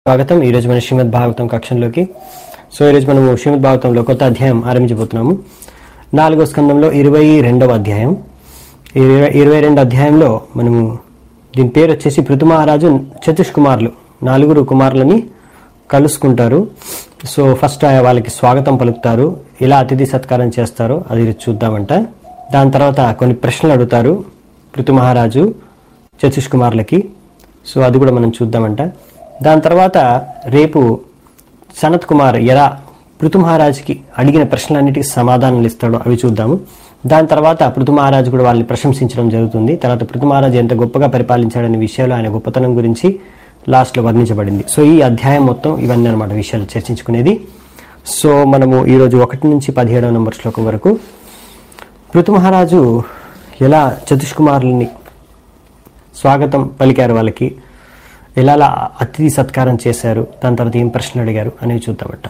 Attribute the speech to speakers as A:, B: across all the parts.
A: స్వాగతం ఈరోజు మన శ్రీమద్ భాగవతం కక్షంలోకి సో ఈరోజు మనము శ్రీమద్ భాగవతంలో కొత్త అధ్యాయం ఆరంభించబోతున్నాము నాలుగో స్కందంలో ఇరవై రెండవ అధ్యాయం ఇరవై ఇరవై రెండు అధ్యాయంలో మనము దీని పేరు వచ్చేసి పృథుమహారాజు చతుష్ కుమారులు నలుగురు కుమారులని కలుసుకుంటారు సో ఫస్ట్ ఆ వాళ్ళకి స్వాగతం పలుకుతారు ఎలా అతిథి సత్కారం చేస్తారో అది చూద్దామంట దాని తర్వాత కొన్ని ప్రశ్నలు అడుగుతారు పృథు మహారాజు చతుష్ కుమారులకి సో అది కూడా మనం చూద్దామంట దాని తర్వాత రేపు సనత్ కుమార్ ఎలా పృథు మహారాజుకి అడిగిన ప్రశ్నలన్నిటికీ సమాధానాలు ఇస్తాడో అవి చూద్దాము దాని తర్వాత పృథు మహారాజు కూడా వాళ్ళని ప్రశంసించడం జరుగుతుంది తర్వాత పృథు మహారాజు ఎంత గొప్పగా పరిపాలించాడనే విషయాలు ఆయన గొప్పతనం గురించి లాస్ట్లో వర్ణించబడింది సో ఈ అధ్యాయం మొత్తం ఇవన్నీ అనమాట విషయాలు చర్చించుకునేది సో మనము ఈరోజు ఒకటి నుంచి పదిహేడవ నంబర్ శ్లోకం వరకు పృథు మహారాజు ఎలా చతుష్కుమారుల్ని స్వాగతం పలికారు వాళ్ళకి ఎలా అలా అతిథి సత్కారం చేశారు దాని తర్వాత ఏం ప్రశ్నలు అడిగారు అనేవి చూద్దామట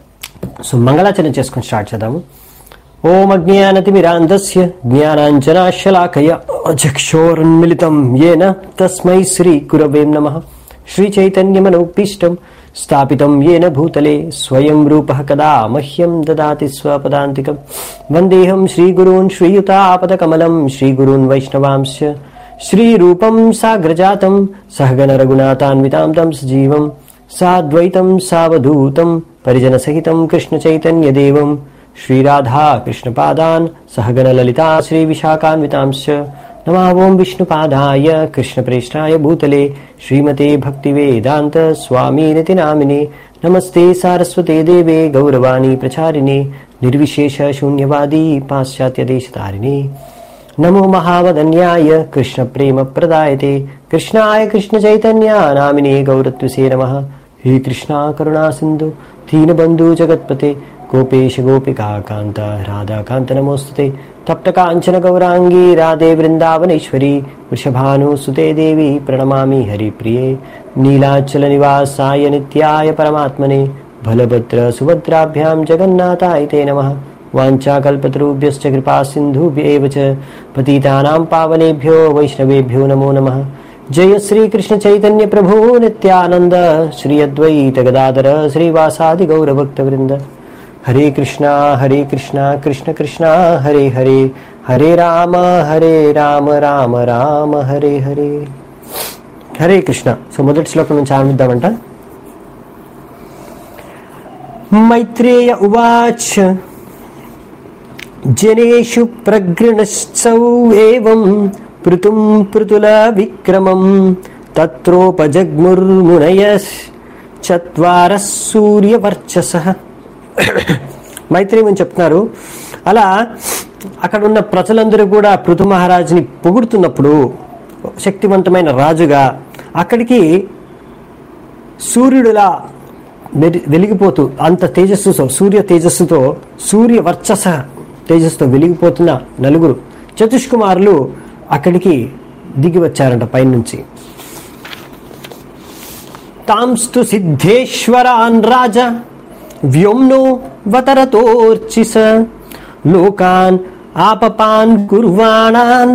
A: సో మంగళాచరణ చేసుకొని స్టార్ట్ చేద్దాము ఓం అజ్ఞానతిమిరాంధస్య జ్ఞానాంజనాశలాకయ చక్షోరున్మిళితం ఏన తస్మై శ్రీ గురవేం నమ శ్రీచైతన్యమనౌపీష్టం స్థాపితం ఏన భూతలే స్వయం రూప కదా మహ్యం దదాతి స్వపదాంతికం వందేహం శ్రీగురూన్ శ్రీయుతాపదకమలం శ్రీగురూన్ వైష్ణవాంశ శ్రీరూపం సాగ్రజాతం సహగణ రఘునాథాన్వితాం తం సజీవం సాద్వైతం సావధూతం పరిజనసహితం కృష్ణచైతన్యదేవం శ్రీరాధా కృష్ణపాదాన్ సహగణ లలితా శ్రీవిశాఖాన్వితాంశ్చ నమా ఓం విష్ణుపాదాయ కృష్ణప్రేష్టాయ భూతలే శ్రీమతే భక్తివేదాంత స్వామీనితి నామినే నమస్తే సారస్వతే దేవే గౌరవాణి ప్రచారిణే నిర్విశేష శూన్యవాదీ పాశ్చాత్యదేశతారిణే నమో మహావదన్యాయ కృష్ణ ప్రేమ ప్రదాయతే కృష్ణాయ కృష్ణ చైతన్య నామినే గౌరత్వసే నమ హే కృష్ణ కరుణా సింధు దీనబంధు జగత్పతే గోపేశ గోపికా కాంత రాధాకాంత నమోస్తుతే తప్త కాంచన గౌరాంగీ రాధే బృందావనేశ్వరి వృషభానుసుతే దేవి ప్రణమామి హరిప్రియే నీలాచల నివాసాయ నిత్యాయ పరమాత్మనే బలభద్ర సుభద్రాభ్యాం జగన్నాథాయ తే నమః వాञ्छाकल्पतरुभ्यश्च कृपा सिन्धुभ्येव च पतितानां पावनेभ्यो वैष्णवेभ्यो नमो नमः जय श्रीकृष्णचैतन्यप्रभो नित्यानन्द श्री अद्वैतगदाधर श्रीवासादिगौरभक्तवृन्द हरे कृष्णा हरे कृष्णा कृष्ण कृष्णा हरे हरे हरे राम हरे राम राम రామ హరే హరే హరే కృష్ణ సో మొదటి శ్లోకం నుంచి ఆరంభిద్దామంట మైత్రేయ ఉవాచ జనేషు ప్రగృణశ్చౌ ఏవం పృతుం పృతుల విక్రమం తత్రోపజగ్ముర్మునయస్ చత్వార సూర్యవర్చస మైత్రేయం అని చెప్తున్నారు అలా అక్కడ ఉన్న ప్రజలందరూ కూడా పృథు మహారాజుని పొగుడుతున్నప్పుడు శక్తివంతమైన రాజుగా అక్కడికి సూర్యుడిలా వెలి- వెలిగిపోతూ అంత తేజస్సుతో సూర్య తేజస్సుతో సూర్య వర్చస తేజస్సుతో వెలిగిపోతున్న నలుగురు చతుష్కుమారులు అక్కడికి దిగి వచ్చారంట పైనుంచి తాంస్తు సిద్ధేశ్వరాన్ రాజ వ్యోమ్నో వతరతోర్చిస లోకాన్ ఆపపాన్ కుర్వాణాన్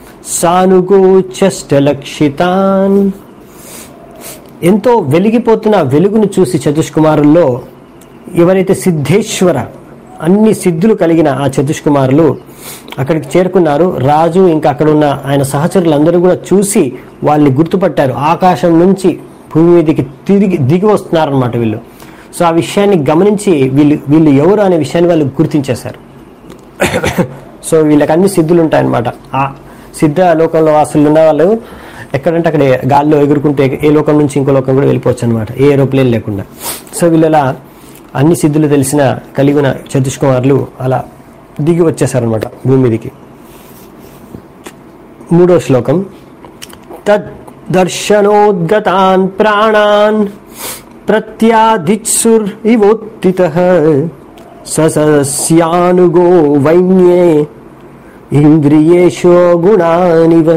A: సానుగోచష్టలక్షితాన్ ఎంతో వెలిగిపోతున్న వెలుగును చూసి చతుష్కుమారుల్లో ఎవరైతే సిద్ధేశ్వర అన్ని సిద్ధులు కలిగిన ఆ చతుష్కుమారులు అక్కడికి చేరుకున్నారు రాజు ఇంకా అక్కడ ఉన్న ఆయన సహచరులందరూ కూడా చూసి వాళ్ళని గుర్తుపట్టారు ఆకాశం నుంచి భూమి మీదకి తిరిగి దిగి వస్తున్నారనమాట వీళ్ళు సో ఆ విషయాన్ని గమనించి వీళ్ళు వీళ్ళు ఎవరు అనే విషయాన్ని వాళ్ళు గుర్తించేశారు సో వీళ్ళకి అన్ని సిద్ధులు ఉంటాయన్నమాట ఆ సిద్ధ లోకంలో వాసులు ఉన్న వాళ్ళు ఎక్కడంటే అక్కడ గాల్లో ఎగురుకుంటే ఏ లోకం నుంచి ఇంకో లోకం కూడా వెళ్ళిపోవచ్చు అనమాట ఏ ఏరోప్లేన్ లేకుండా సో వీళ్ళలా అన్ని సిద్ధులు తెలిసిన కలిగిన చతుష్కుమారులు అలా దిగి వచ్చేసారనమాట భూమి మీదకి మూడో శ్లోకం తద్ దర్శనోద్గతాన్ ప్రాణాన్ ప్రత్యాదిత్సుర్ ఇవోత్తిత ససస్యానుగో వైన్యే ఇంద్రియేషో గుణానివ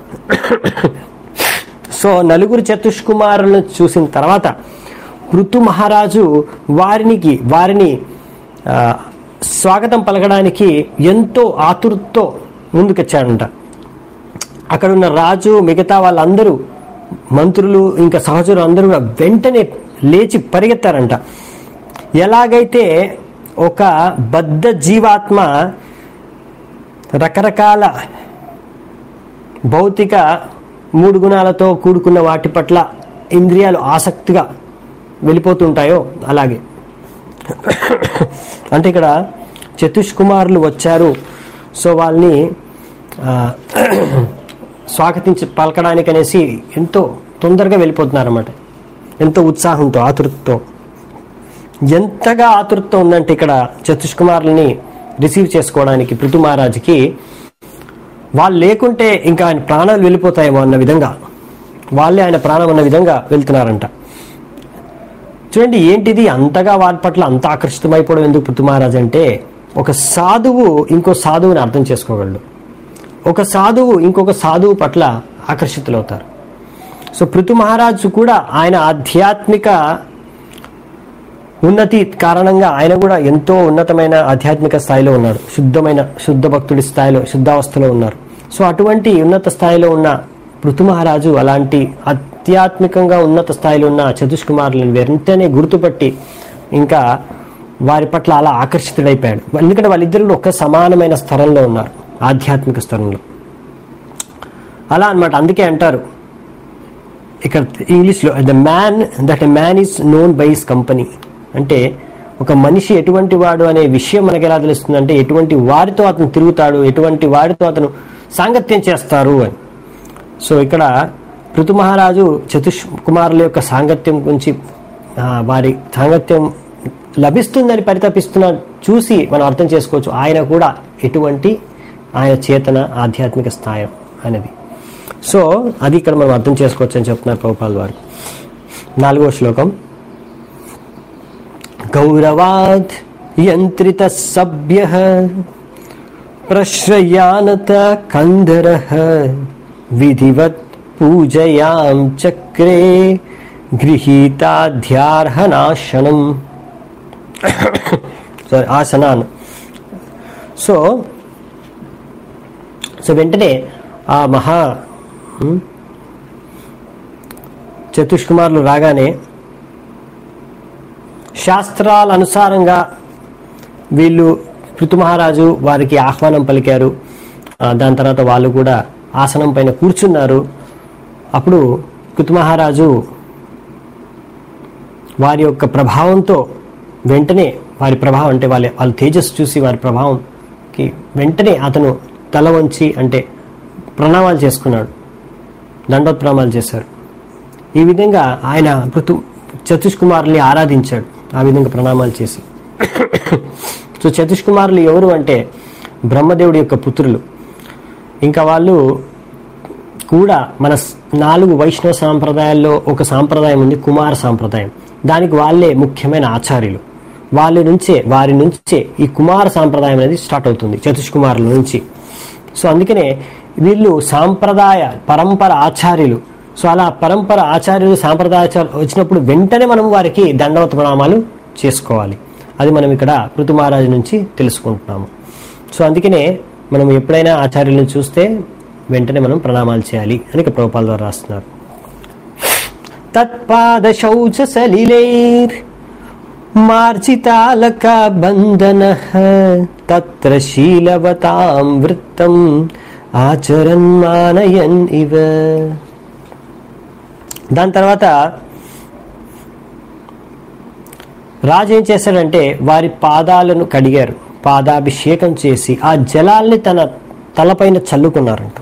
A: సో నలుగురు చతుష్కుమారులను చూసిన తర్వాత పృథు మహారాజు వారికి వారిని ఆ, స్వాగతం పలకడానికి ఎంతో ఆతురతో ముందుకొచ్చాడంట అక్కడున్న రాజు మిగతా వాళ్ళందరూ మంత్రులు ఇంకా సహచరులు అందరూ కూడా వెంటనే లేచి పరిగెత్తారంట ఎలాగైతే ఒక బద్ధ జీవాత్మ రకరకాల భౌతిక మూడు గుణాలతో కూడుకున్న వాటి పట్ల ఇంద్రియాలు ఆసక్తిగా వెళ్ళిపోతుంటాయో అలాగే అంటే ఇక్కడ చతుష్కుమారులు వచ్చారు సో వాళ్ళని ఆ, స్వాగతించి పలకడానికి అనేసి ఎంతో తొందరగా వెళ్ళిపోతున్నారు అన్నమాట ఎంతో ఉత్సాహంతో ఆతృతతో ఎంతగా ఆతృతతో ఉందంటే ఇక్కడ చతుష్కుమారులని రిసీవ్ చేసుకోవడానికి పృథు మహారాజుకి వాళ్ళు లేకుంటే ఇంకా ఆయన ప్రాణాలు వెళ్ళిపోతాయేమో అన్న విధంగా వాళ్ళే ఆయన ప్రాణం అన్న విధంగా వెళ్తున్నారంట చూడండి ఏంటిది అంతగా వారి పట్ల అంత ఆకర్షితమైపోవడం ఎందుకు పృథు మహారాజ్ అంటే ఒక సాధువు ఇంకో సాధువుని అర్థం చేసుకోగలడు ఒక సాధువు ఇంకొక సాధువు పట్ల ఆకర్షితులవుతారు సో పృథు మహారాజు కూడా ఆయన ఆధ్యాత్మిక ఉన్నతి కారణంగా ఆయన కూడా ఎంతో ఉన్నతమైన ఆధ్యాత్మిక స్థాయిలో ఉన్నాడు శుద్ధమైన శుద్ధ భక్తుడి స్థాయిలో శుద్ధావస్థలో ఉన్నారు సో అటువంటి ఉన్నత స్థాయిలో ఉన్న పృథు మహారాజు అలాంటి ఆధ్యాత్మికంగా ఉన్నత స్థాయిలో ఉన్న చతుష్కుమారులను వెంటనే గుర్తుపట్టి ఇంకా వారి పట్ల అలా ఆకర్షితుడైపోయాడు ఎందుకంటే వాళ్ళిద్దరు ఒక సమానమైన స్థలంలో ఉన్నారు ఆధ్యాత్మిక స్థలంలో అలా అన్నమాట అందుకే అంటారు ఇక్కడ ఇంగ్లీష్లో the man that a man is known by his company అంటే ఒక మనిషి ఎటువంటి వాడు అనే విషయం మనకి ఎలా తెలుస్తుంది అంటే ఎటువంటి వారితో అతను తిరుగుతాడు ఎటువంటి వారితో అతను సాంగత్యం చేస్తారు అని సో ఇక్కడ పృథు మహారాజు చతుష్ కుమారుల యొక్క సాంగత్యం గురించి ఆ, వారి సాంగత్యం లభిస్తుందని పరితపిస్తున్న చూసి మనం అర్థం చేసుకోవచ్చు ఆయన కూడా ఎటువంటి ఆయన చేతన ఆధ్యాత్మిక స్థాయి అనేది సో అది ఇక్కడ మనం అర్థం చేసుకోవచ్చు అని చెప్తున్నారు ప్రభుపాల్ వారు నాలుగో శ్లోకం గౌరవాద్ యంత్రిత సభ్య ప్రశ్రయానత కందర విధివత్ పూజయాం చక్రే గృహీతాధ్యార్హనాశనం సారీ ఆసనాన్ సో సో వెంటనే ఆ మహా ఉమ్, చతుష్కుమారులు రాగానే శాస్త్రాల అనుసారంగా వీళ్ళు పృథు మహారాజు వారికి ఆహ్వానం పలికారు ఆ, దాని తర్వాత వాళ్ళు కూడా ఆసనం పైన కూర్చున్నారు అప్పుడు పృథు మహారాజు వారి యొక్క ప్రభావంతో వెంటనే వారి ప్రభావం అంటే వాళ్ళ వాళ్ళ తేజస్సు చూసి వారి ప్రభావంకి వెంటనే అతను తల వంచి అంటే ప్రణామాలు చేసుకున్నాడు దండోత్ప్రణామాలు చేశారు ఈ విధంగా ఆయన పృథు చతుష్కుమారుల్ని ఆరాధించాడు ఆ విధంగా ప్రణామాలు చేసి సో చతుష్కుమారులు ఎవరు అంటే బ్రహ్మదేవుడి యొక్క పుత్రులు ఇంకా వాళ్ళు కూడా మన స్- నాలుగు వైష్ణవ సాంప్రదాయాల్లో ఒక సాంప్రదాయం ఉంది కుమార సాంప్రదాయం దానికి వాళ్ళే ముఖ్యమైన ఆచార్యులు వాళ్ళ నుంచే వారి నుంచే ఈ కుమార సాంప్రదాయం అనేది స్టార్ట్ అవుతుంది చతుష్కుమారుల నుంచి సో అందుకనే వీళ్ళు సాంప్రదాయ పరంపర ఆచార్యులు సో అలా పరంపర ఆచార్యులు సాంప్రదాయ ఆచార్యులు వచ్చినప్పుడు వెంటనే మనం వారికి దండవత ప్రణామాలు చేసుకోవాలి అది మనం ఇక్కడ పృథు మహారాజు నుంచి తెలుసుకుంటున్నాము సో అందుకనే మనం ఎప్పుడైనా ఆచార్యులను చూస్తే వెంటనే మనం ప్రణామాలు చేయాలి అని ఇక్కడ ప్రభుపాల ద్వారా రాస్తున్నారు తత్పాద శౌచ సలిలైర్ మార్జితాలక బంధన తత్ర శీలవతాం వృత్తం ఆచరన్ మానయన్ ఇవ దాని తర్వాత రాజు ఏం చేశాడంటే వారి పాదాలను కడిగారు పాదాభిషేకం చేసి ఆ జలాల్ని తన తలపైన చల్లుకున్నారంట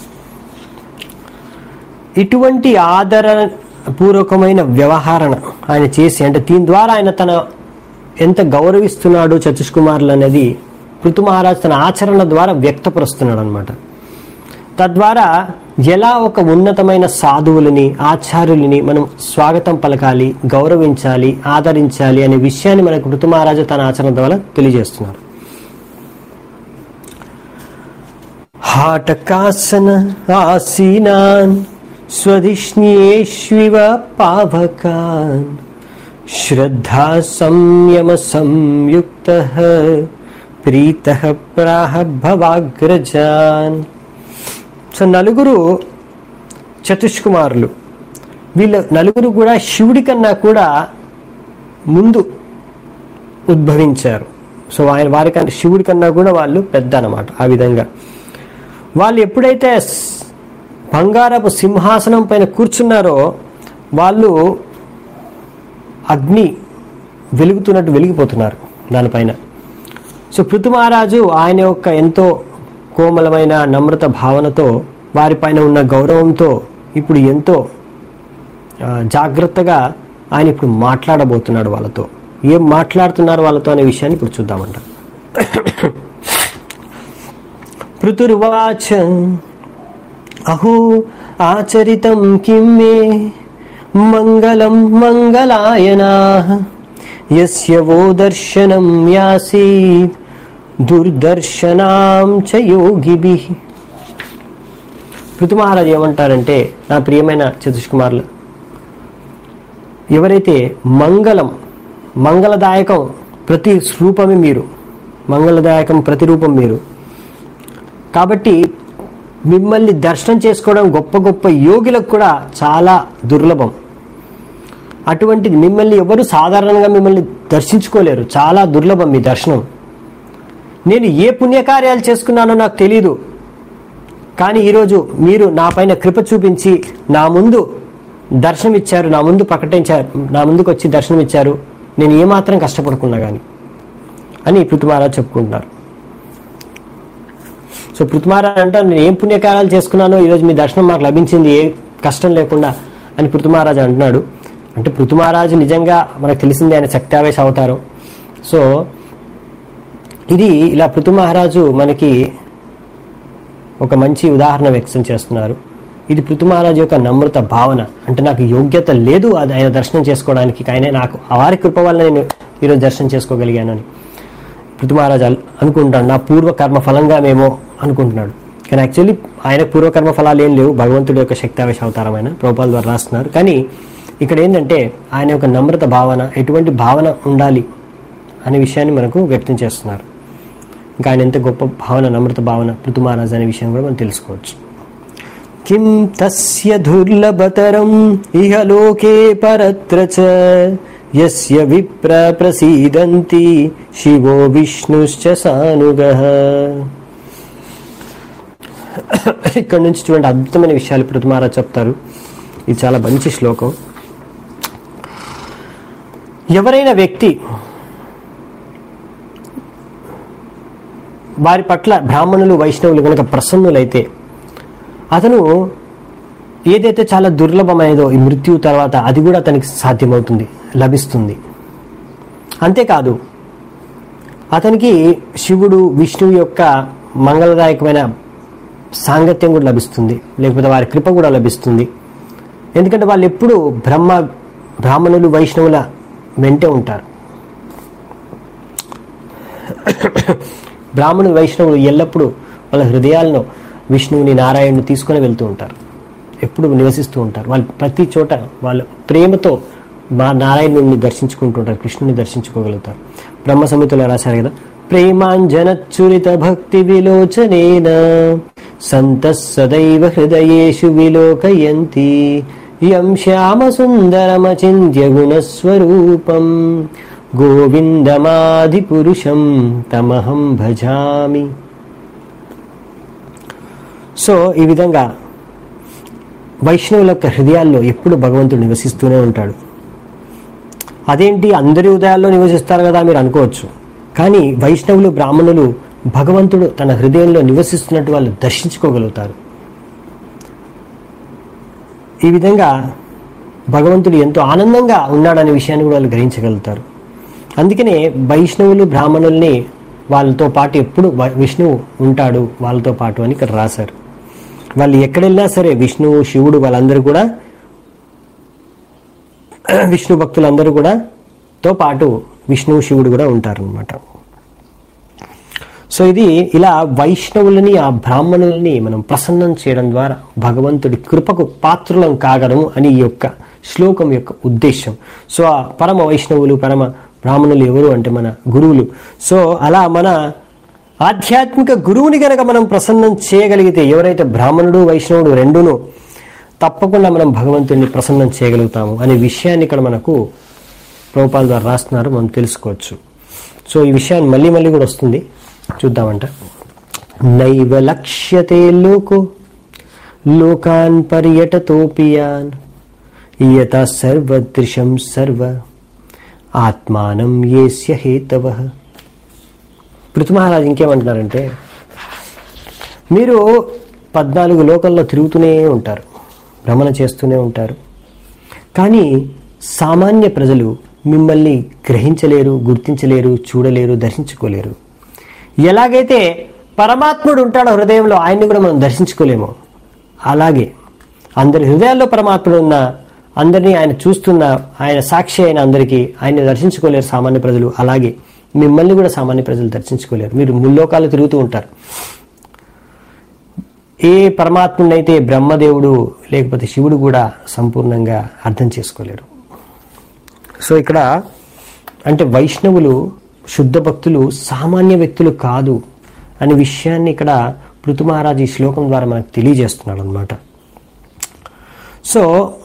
A: ఇటువంటి ఆదర పూర్వకమైన వ్యవహారణ ఆయన చేసి అంటే దీని ద్వారా ఆయన తన ఎంత గౌరవిస్తున్నాడు చతుష్కుమారులు అనేది పృథు మహారాజ్ తన ఆచరణ ద్వారా వ్యక్తపరుస్తున్నాడు అనమాట తద్వారా ఎలా ఒక ఉన్నతమైన సాధువులని ఆచార్యులని మనం స్వాగతం పలకాలి గౌరవించాలి ఆదరించాలి అనే విషయాన్ని మనకు పృథు మహారాజు తన ఆచరణ ద్వారా తెలియజేస్తున్నారు हाटकासन आसीनान् स्वधिष्ण्येष्विव पावकान् श्रद्धा संयम संयुक्तः ప్రీతః ప్రాహ భవాగ్రజాన్ సో నలుగురు చతుష్కుమారులు వీళ్ళ నలుగురు కూడా శివుడి కన్నా కూడా ముందు ఉద్భవించారు సో ఆయన వారికన్నా శివుడి కన్నా కూడా వాళ్ళు పెద్ద అన్నమాట ఆ విధంగా వాళ్ళు ఎప్పుడైతే స్- బంగారపు సింహాసనం పైన కూర్చున్నారో వాళ్ళు అగ్ని వెలుగుతున్నట్టు వెలిగిపోతున్నారు దానిపైన సో పృథు మహారాజు ఆయన యొక్క ఎంతో కోమలమైన నమ్రత భావనతో వారిపైన ఉన్న గౌరవంతో ఇప్పుడు ఎంతో ఆ, జాగ్రత్తగా ఆయన ఇప్పుడు మాట్లాడబోతున్నాడు వాళ్ళతో ఏం మాట్లాడుతున్నారు వాళ్ళతో అనే విషయాన్ని ఇప్పుడు చూద్దామంట పృథుర్వాచ అహో ఆచరితం కిం మే మంగళం మంగళాయనా యస్య వో దర్శనం యాసీత్ దుర్దర్శనాం చ యోగిభిః పృథు మహారాజు ఏమంటారంటే నా ప్రియమైన చతుష్కుమారులు ఎవరైతే మంగళం మంగళదాయకం ప్రతి రూపమే మీరు మంగళదాయకం ప్రతిరూపం మీరు కాబట్టి మిమ్మల్ని దర్శనం చేసుకోవడం గొప్ప గొప్ప యోగులకు కూడా చాలా దుర్లభం అటువంటిది మిమ్మల్ని ఎవరు సాధారణంగా మిమ్మల్ని దర్శించుకోలేరు చాలా దుర్లభం మీ దర్శనం నేను ఏ పుణ్యకార్యాలు చేసుకున్నానో నాకు తెలియదు కానీ ఈరోజు మీరు నా పైన కృప చూపించి నా ముందు దర్శనం ఇచ్చారు నా ముందు ప్రకటించారు నా ముందుకు వచ్చి దర్శనం ఇచ్చారు నేను ఏమాత్రం కష్టపడుకున్నా కానీ అని పృథుమారాజు చెప్పుకుంటున్నారు సో పృథుమారాజు అంటారు నేను ఏం పుణ్యకార్యాలు చేసుకున్నానో ఈరోజు మీ దర్శనం మాకు లభించింది ఏ కష్టం లేకుండా అని పృథుమారాజు అంటున్నాడు అంటే పృథుమారాజు నిజంగా మనకు తెలిసింది ఆయన శక్తావేశ అవతారం సో ఇది ఇలా పృథు మహారాజు మనకి ఒక మంచి ఉదాహరణ వ్యక్తం చేస్తున్నారు ఇది పృథు మహారాజు యొక్క నమ్రత భావన అంటే నాకు యోగ్యత లేదు అది ఆయన దర్శనం చేసుకోవడానికి కానీ నాకు వారి కృప వల్ల నేను ఈరోజు దర్శనం చేసుకోగలిగానని పృథు మహారాజు అల్- అనుకుంటాడు నా పూర్వకర్మ ఫలంగా మేమో అనుకుంటున్నాడు కానీ యాక్చువల్లీ ఆయన పూర్వకర్మ ఫలాలు ఏం లేవు భగవంతుడి యొక్క శక్తావేశ అవతారమైన ప్రోపాల ద్వారా రాస్తున్నారు కానీ ఇక్కడ ఏంటంటే ఆయన యొక్క నమ్రత భావన ఎటువంటి భావన ఉండాలి అనే విషయాన్ని మనకు వ్యక్తం చేస్తున్నారు ఇంకా ఆయన ఎంత గొప్ప భావన నమ్రత భావన పృథు మహారాజ్ అనే విషయం కూడా మనం తెలుసుకోవచ్చు కిం తస్య దుర్లభతరం ఇహ లోకే పరత్ర చ యస్య విప్ర ప్రసీదంతి శివో విష్ణుశ్చ సానుగః ఇక్కడ నుంచి చూడండి అద్భుతమైన విషయాలు పృథు మహారాజ్ చెప్తారు ఇది చాలా మంచి శ్లోకం ఎవరైనా వ్యక్తి వారి పట్ల బ్రాహ్మణులు వైష్ణవులు కనుక ప్రసన్నులైతే అతను ఏదైతే చాలా దుర్లభమైనదో ఈ మృత్యు తర్వాత అది కూడా అతనికి సాధ్యమవుతుంది లభిస్తుంది అంతేకాదు అతనికి శివుడు విష్ణువు యొక్క మంగళదాయకమైన సాంగత్యం కూడా లభిస్తుంది లేకపోతే వారి కృప కూడా లభిస్తుంది ఎందుకంటే వాళ్ళు ఎప్పుడూ బ్రహ్మ బ్రాహ్మణులు వైష్ణవుల వెంటే ఉంటారు బ్రాహ్మణులు వైష్ణవులు ఎల్లప్పుడూ వాళ్ళ హృదయాలను విష్ణువుని నారాయణుని తీసుకొని వెళ్తూ ఉంటారు ఎప్పుడు నివసిస్తూ ఉంటారు వాళ్ళు ప్రతి చోట వాళ్ళు ప్రేమతో మా నారాయణుని దర్శించుకుంటూ ఉంటారు కృష్ణుని దర్శించుకోగలుగుతారు బ్రహ్మ సమితిలో రాశారు కదా ప్రేమాంజనచ్చురిత భక్తి విలోచనేన సంత సదైవ హృదయేషు విలోకయంతి యం శ్యామ సుందరమచింత్య గుణస్వరూపం గోవిందమాది పురుషం తమహం భజామి సో ఈ విధంగా వైష్ణవుల యొక్క హృదయాల్లో ఎప్పుడు భగవంతుడు నివసిస్తూనే ఉంటాడు అదేంటి అందరి హృదయాల్లో నివసిస్తారు కదా మీరు అనుకోవచ్చు కానీ వైష్ణవులు బ్రాహ్మణులు భగవంతుడు తన హృదయంలో నివసిస్తున్నట్టు వాళ్ళు దర్శించుకోగలుగుతారు ఈ విధంగా భగవంతుడు ఎంతో ఆనందంగా ఉన్నాడనే విషయాన్ని కూడా వాళ్ళు గ్రహించగలుగుతారు అందుకనే వైష్ణవులు బ్రాహ్మణుల్ని వాళ్ళతో పాటు ఎప్పుడు వ- విష్ణువు ఉంటాడు వాళ్ళతో పాటు అని ఇక్కడ రాశారు వాళ్ళు ఎక్కడెళ్ళినా సరే విష్ణువు శివుడు వాళ్ళందరూ కూడా విష్ణు భక్తులందరూ కూడా తో పాటు విష్ణువు శివుడు కూడా ఉంటారనమాట సో ఇది ఇలా వైష్ణవులని ఆ బ్రాహ్మణులని మనం ప్రసన్నం చేయడం ద్వారా భగవంతుడి కృపకు పాత్రులం కాగలము అని ఈ యొక్క శ్లోకం యొక్క ఉద్దేశం సో ఆ పరమ వైష్ణవులు పరమ బ్రాహ్మణులు ఎవరు అంటే మన గురువులు సో అలా మన ఆధ్యాత్మిక గురువుని గనక మనం ప్రసన్నం చేయగలిగితే ఎవరైతే బ్రాహ్మణుడు వైష్ణవుడు రెండును తప్పకుండా మనం భగవంతుడిని ప్రసన్నం చేయగలుగుతాము అనే విషయాన్ని ఇక్కడ మనకు ప్రభుపాల ద్వారా రాస్తున్నారు మనం తెలుసుకోవచ్చు సో ఈ విషయాన్ని మళ్ళీ మళ్ళీ కూడా వస్తుంది చూద్దామంట నైవ లక్ష్యతే లోకో లోకాన్ పర్యటతోపియాన్ ఇయత సర్వదృశం సర్వ ఆత్మానం ఏస్య హేతవ పృథు మహారాజు ఇంకేమంటున్నారంటే మీరు పద్నాలుగు లోకంలో తిరుగుతూనే ఉంటారు భ్రమణ చేస్తూనే ఉంటారు కానీ సామాన్య ప్రజలు మిమ్మల్ని గ్రహించలేరు గుర్తించలేరు చూడలేరు దర్శించుకోలేరు ఎలాగైతే పరమాత్ముడు ఉంటాడో హృదయంలో ఆయన్ని కూడా మనం దర్శించుకోలేము అలాగే అందరి హృదయాల్లో పరమాత్ముడు ఉన్న అందరినీ ఆయన చూస్తున్న ఆయన సాక్షి అయిన అందరికీ ఆయన్ని దర్శించుకోలేరు సామాన్య ప్రజలు అలాగే మిమ్మల్ని కూడా సామాన్య ప్రజలు దర్శించుకోలేరు మీరు ముల్లోకాలు తిరుగుతూ ఉంటారు ఏ పరమాత్ముడైతే బ్రహ్మదేవుడు లేకపోతే శివుడు కూడా సంపూర్ణంగా అర్థం చేసుకోలేరు సో ఇక్కడ అంటే వైష్ణవులు శుద్ధ భక్తులు సామాన్య వ్యక్తులు కాదు అనే విషయాన్ని ఇక్కడ పృథు మహారాజు ఈ శ్లోకం ద్వారా మనకు తెలియజేస్తున్నాడు అనమాట సో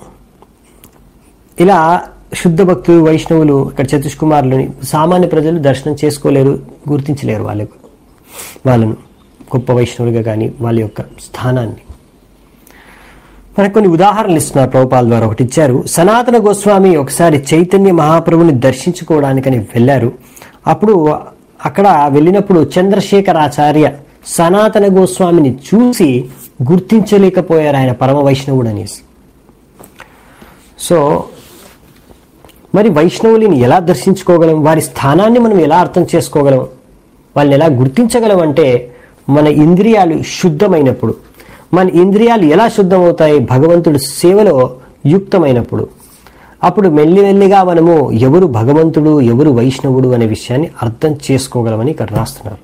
A: ఇలా శుద్ధ భక్తులు వైష్ణవులు ఇక్కడ చతుష్కుమారులని సామాన్య ప్రజలు దర్శనం చేసుకోలేరు గుర్తించలేరు వాళ్ళకు వాళ్ళను గొప్ప వైష్ణవులుగా కానీ వాళ్ళ యొక్క స్థానాన్ని మనకు కొన్ని ఉదాహరణలు ఇస్తున్నారు ప్రభుపాల ద్వారా ఒకటి ఇచ్చారు సనాతన గోస్వామి ఒకసారి చైతన్య మహాప్రభుని దర్శించుకోవడానికని వెళ్ళారు అప్పుడు అక్కడ వెళ్ళినప్పుడు చంద్రశేఖరాచార్య సనాతన గోస్వామిని చూసి గుర్తించలేకపోయారు ఆయన పరమ వైష్ణవుడు అనేసి సో మరి వైష్ణవులని ఎలా దర్శించుకోగలం వారి స్థానాన్ని మనం ఎలా అర్థం చేసుకోగలం వాళ్ళని ఎలా గుర్తించగలం అంటే మన ఇంద్రియాలు శుద్ధమైనప్పుడు మన ఇంద్రియాలు ఎలా శుద్ధమవుతాయి భగవంతుడి సేవలో యుక్తమైనప్పుడు అప్పుడు మెల్లిమెల్లిగా మనము ఎవరు భగవంతుడు ఎవరు వైష్ణవుడు అనే విషయాన్ని అర్థం చేసుకోగలమని ఇక్కడ రాస్తున్నారు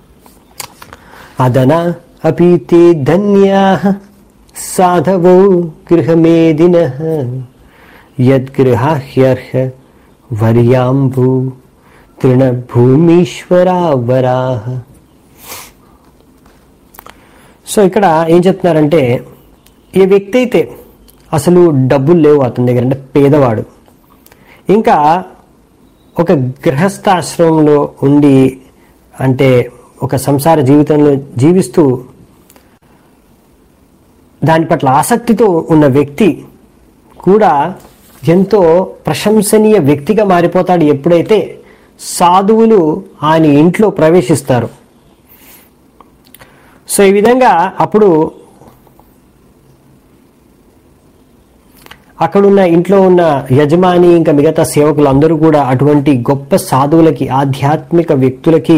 A: అదన అపీతే ధన్యా సాధవో గృహమేదిన యద్గృహాహ్యర్హ వర్యాంబు తృణభూమీశ్వరావరాహ సో ఇక్కడ ఏం చెప్తున్నారంటే ఏ వ్యక్తి అయితే అసలు డబ్బులు లేవు అతని దగ్గర అంటే పేదవాడు ఇంకా ఒక గృహస్థాశ్రమంలో ఉండి అంటే ఒక సంసార జీవితంలో జీవిస్తూ దాని పట్ల ఆసక్తితో ఉన్న వ్యక్తి కూడా ఎంతో ప్రశంసనీయ వ్యక్తిగా మారిపోతాడు ఎప్పుడైతే సాధువులు ఆయన ఇంట్లో ప్రవేశిస్తారు సో ఈ విధంగా అప్పుడు అక్కడున్న ఇంట్లో ఉన్న యజమాని ఇంకా మిగతా సేవకులు అందరూ కూడా అటువంటి గొప్ప సాధువులకి ఆధ్యాత్మిక వ్యక్తులకి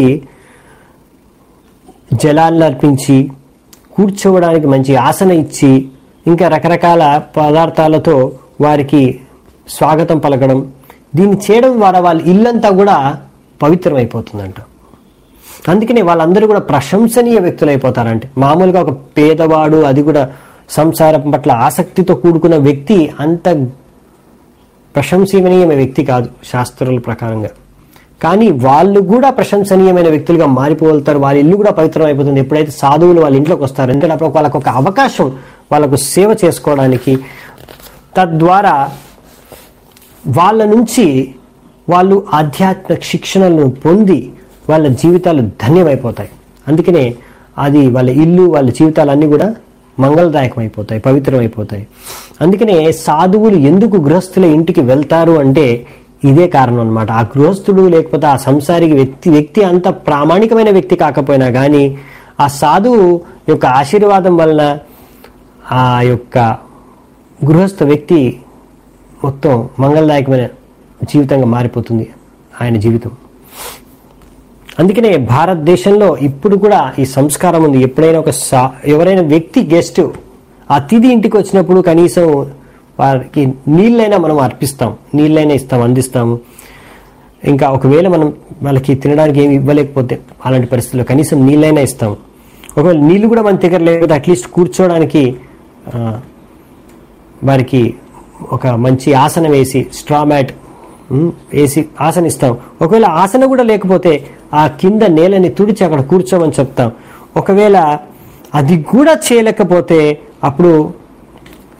A: జలాలను అర్పించి కూర్చోవడానికి మంచి ఆసన ఇచ్చి ఇంకా రకరకాల పదార్థాలతో వారికి స్వాగతం పలకడం దీన్ని చేయడం ద్వారా వాళ్ళ ఇల్లంతా కూడా పవిత్రమైపోతుందంట అందుకనే వాళ్ళందరూ కూడా ప్రశంసనీయ వ్యక్తులు అయిపోతారంటే మామూలుగా ఒక పేదవాడు అది కూడా సంసారం పట్ల ఆసక్తితో కూడుకున్న వ్యక్తి అంత ప్రశంసనీయమైన వ్యక్తి కాదు శాస్త్రాల ప్రకారంగా కానీ వాళ్ళు కూడా ప్రశంసనీయమైన వ్యక్తులుగా మారిపోగలుగుతారు వాళ్ళ ఇల్లు కూడా పవిత్రం అయిపోతుంది ఎప్పుడైతే సాధువులు వాళ్ళ ఇంట్లోకి వస్తారు ఎందుకంటే అప్పుడు వాళ్ళకు ఒక అవకాశం వాళ్ళకు సేవ చేసుకోవడానికి తద్వారా వాళ్ళ నుంచి వాళ్ళు ఆధ్యాత్మిక శిక్షణలను పొంది వాళ్ళ జీవితాలు ధన్యమైపోతాయి అందుకనే అది వాళ్ళ ఇల్లు వాళ్ళ జీవితాలన్నీ కూడా మంగళదాయకమైపోతాయి పవిత్రమైపోతాయి అందుకనే సాధువులు ఎందుకు గృహస్థుల ఇంటికి వెళ్తారు అంటే ఇదే కారణం అన్నమాట ఆ గృహస్థుడు లేకపోతే ఆ సంసారికి వ్యక్తి వ్యక్తి అంత ప్రామాణికమైన వ్యక్తి కాకపోయినా కానీ ఆ సాధువు యొక్క ఆశీర్వాదం వలన ఆ యొక్క గృహస్థ వ్యక్తి మొత్తం మంగళదాయకమైన జీవితంగా మారిపోతుంది ఆయన జీవితం అందుకనే భారతదేశంలో ఇప్పుడు కూడా ఈ సంస్కారం ఉంది ఎప్పుడైనా ఒక సా ఎవరైనా వ్యక్తి గెస్ట్ అతిథి ఇంటికి వచ్చినప్పుడు కనీసం వారికి నీళ్ళైనా మనం అర్పిస్తాం నీళ్ళైనా ఇస్తాం అందిస్తాము ఇంకా ఒకవేళ మనం వాళ్ళకి తినడానికి ఏమి ఇవ్వలేకపోతే అలాంటి పరిస్థితుల్లో కనీసం నీళ్ళైనా ఇస్తాం ఒకవేళ నీళ్ళు కూడా మన దగ్గర లేకపోతే అట్లీస్ట్ కూర్చోవడానికి ఆ, వారికి ఒక మంచి ఆసనం వేసి స్ట్రా మ్యాట్ ఉమ్, వేసి ఆసన ఇస్తాం ఒకవేళ ఆసన కూడా లేకపోతే ఆ కింద నేలని తుడిచి అక్కడ కూర్చోమని చెప్తాం ఒకవేళ అది కూడా చేయలేకపోతే అప్పుడు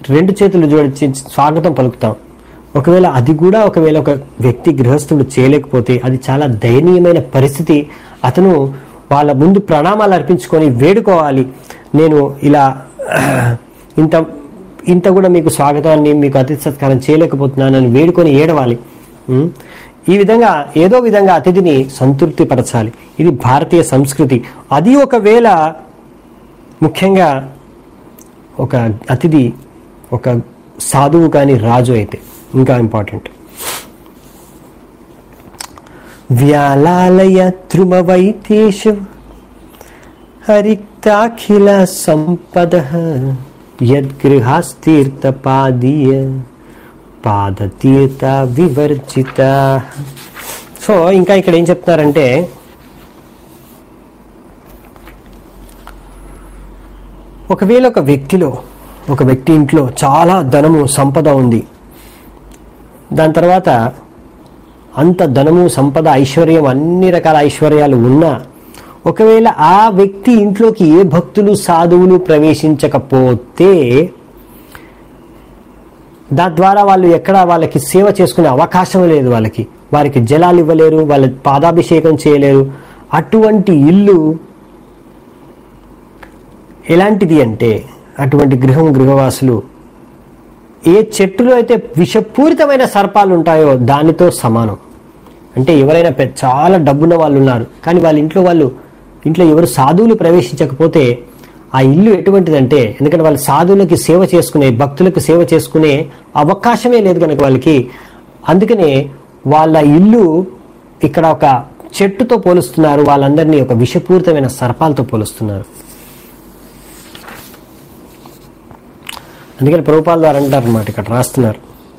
A: రెండు చేతులు జోడించి స్వాగతం పలుకుతాం ఒకవేళ అది కూడా ఒకవేళ ఒక వ్యక్తి గృహస్థుడు చేయలేకపోతే అది చాలా దయనీయమైన పరిస్థితి అతను వాళ్ళ ముందు ప్రణామాలు అర్పించుకొని వేడుకోవాలి నేను ఇలా ఇంత ఇంత కూడా మీకు స్వాగతాన్ని మీకు అతిథి సత్కారం చేయలేకపోతున్నానని వేడుకొని ఏడవాలి ఉం? ఈ విధంగా ఏదో విధంగా అతిథిని సంతృప్తి పరచాలి ఇది భారతీయ సంస్కృతి అది ఒకవేళ ముఖ్యంగా ఒక అతిథి ఒక సాధువు కానీ రాజు అయితే ఇంకా ఇంపార్టెంట్ వ్యాలాలయ త్రుమవైతేషు హరిక్తాఖిల సంపద యద్గృహాస్తీర్థపాదీయ పాదతీర్థ వివర్జిత సో ఇంకా ఇక్కడ ఏం చెప్తున్నారంటే ఒకవేళ ఒక వ్యక్తిలో ఒక వ్యక్తి ఇంట్లో చాలా ధనము సంపద ఉంది దాని తర్వాత అంత ధనము సంపద ఐశ్వర్యం అన్ని రకాల ఐశ్వర్యాలు ఉన్నా ఒకవేళ ఆ వ్యక్తి ఇంట్లోకి ఏ భక్తులు సాధువులు ప్రవేశించకపోతే దాని ద్వారా వాళ్ళు ఎక్కడ వాళ్ళకి సేవ చేసుకునే అవకాశం లేదు వాళ్ళకి వారికి జలాలు ఇవ్వలేరు వాళ్ళ పాదాభిషేకం చేయలేరు అటువంటి ఇల్లు ఎలాంటిది అంటే అటువంటి గృహం గృహవాసులు ఏ చెట్టులో అయితే విషపూరితమైన సర్పాలు ఉంటాయో దానితో సమానం అంటే ఎవరైనా పెద్ద చాలా డబ్బున్న వాళ్ళు ఉన్నారు కానీ వాళ్ళ ఇంట్లో వాళ్ళు ఇంట్లో ఎవరు సాధువులు ప్రవేశించకపోతే ఆ ఇల్లు ఎటువంటిదంటే ఎందుకంటే వాళ్ళు సాధువులకి సేవ చేసుకునే భక్తులకు సేవ చేసుకునే అవకాశమే లేదు కనుక వాళ్ళకి అందుకనే వాళ్ళ ఇల్లు ఇక్కడ ఒక చెట్టుతో పోలుస్తున్నారు వాళ్ళందరినీ ఒక విషపూరితమైన సర్పాలతో పోలుస్తున్నారు అందుకని ప్రభుపాల ద్వారా అంటారు అనమాట ఇక్కడ రాస్తున్నారు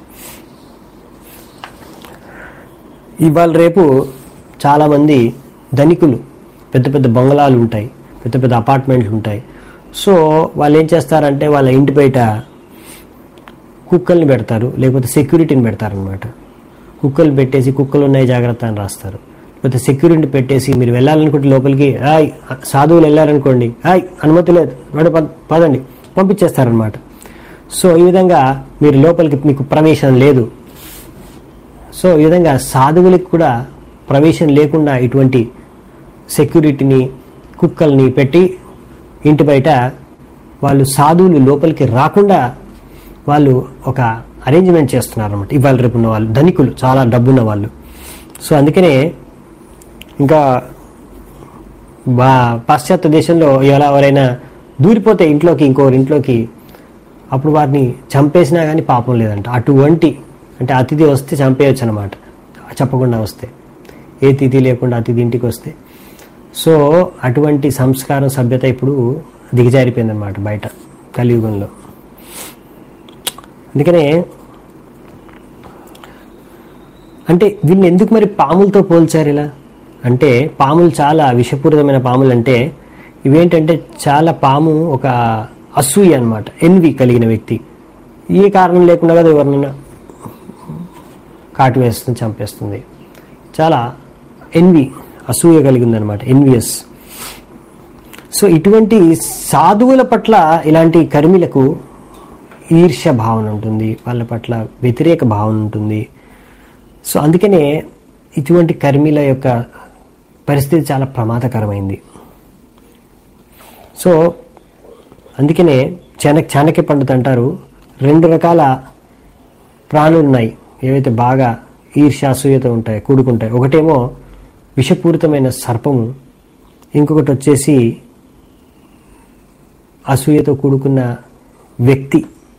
A: ఇవాళ రేపు చాలామంది ధనికులు పెద్ద పెద్ద బంగ్లాలు ఉంటాయి పెద్ద పెద్ద అపార్ట్మెంట్లు ఉంటాయి సో వాళ్ళు ఏం చేస్తారంటే వాళ్ళ ఇంటి బయట కుక్కల్ని పెడతారు లేకపోతే సెక్యూరిటీని పెడతారనమాట కుక్కలు పెట్టేసి కుక్కలు ఉన్నాయి జాగ్రత్త అని రాస్తారు లేకపోతే సెక్యూరిటీ పెట్టేసి మీరు వెళ్ళాలనుకుంటే లోపలికి హాయ్ సాధువులు వెళ్ళారనుకోండి హాయ్ అనుమతి లేదు వాడు పద- పదండి పంపించేస్తారనమాట సో ఈ విధంగా మీరు లోపలికి మీకు ప్రవేశం లేదు సో ఈ విధంగా సాధువులకు కూడా ప్రవేశం లేకుండా ఇటువంటి సెక్యూరిటీని కుక్కల్ని పెట్టి ఇంటి బయట వాళ్ళు సాధువులు లోపలికి రాకుండా వాళ్ళు ఒక అరేంజ్మెంట్ చేస్తున్నారు అనమాట ఇవాళ రేపు ఉన్న వాళ్ళు ధనికులు చాలా డబ్బున్న వాళ్ళు సో అందుకనే ఇంకా బా పాశ్చాత్య దేశంలో ఎలా ఎవరైనా దూరిపోతే ఇంట్లోకి ఇంకోరి ఇంట్లోకి అప్పుడు వారిని చంపేసినా కానీ పాపం లేదంట అటువంటి అంటే అతిథి వస్తే చంపేయచ్చు అనమాట చెప్పకుండా వస్తే ఏ తిథి లేకుండా అతిథి ఇంటికి వస్తే సో అటువంటి సంస్కారం సభ్యత ఇప్పుడు దిగజారిపోయిందనమాట బయట కలియుగంలో అందుకనే అంటే వీళ్ళని ఎందుకు మరి పాములతో పోల్చారు ఇలా అంటే పాములు చాలా విషపూరితమైన పాములు అంటే ఇవేంటంటే చాలా పాము ఒక అసూయ అన్నమాట ఎన్వి కలిగిన వ్యక్తి ఏ కారణం లేకుండా కదా ఎవరినైనా కాటు వేస్తుంది చంపేస్తుంది చాలా ఎన్వి అసూయ కలిగింది అనమాట ఎన్వియస్ సో ఇటువంటి సాధువుల పట్ల ఇలాంటి కర్మిలకు ఈర్ష్య భావన ఉంటుంది వాళ్ళ పట్ల వ్యతిరేక భావన ఉంటుంది సో అందుకనే ఇటువంటి కర్మిల యొక్క పరిస్థితి చాలా ప్రమాదకరమైంది సో అందుకనే చాణక్ చాణక్య పండిత్ అంటారు రెండు రకాల ప్రాణులు ఉన్నాయి ఏవైతే బాగా ఈర్ష్యాసూయత ఉంటాయి కూడుకుంటాయి ఒకటేమో విషపూరితమైన సర్పము ఇంకొకటి వచ్చేసి అసూయతో కూడుకున్న వ్యక్తి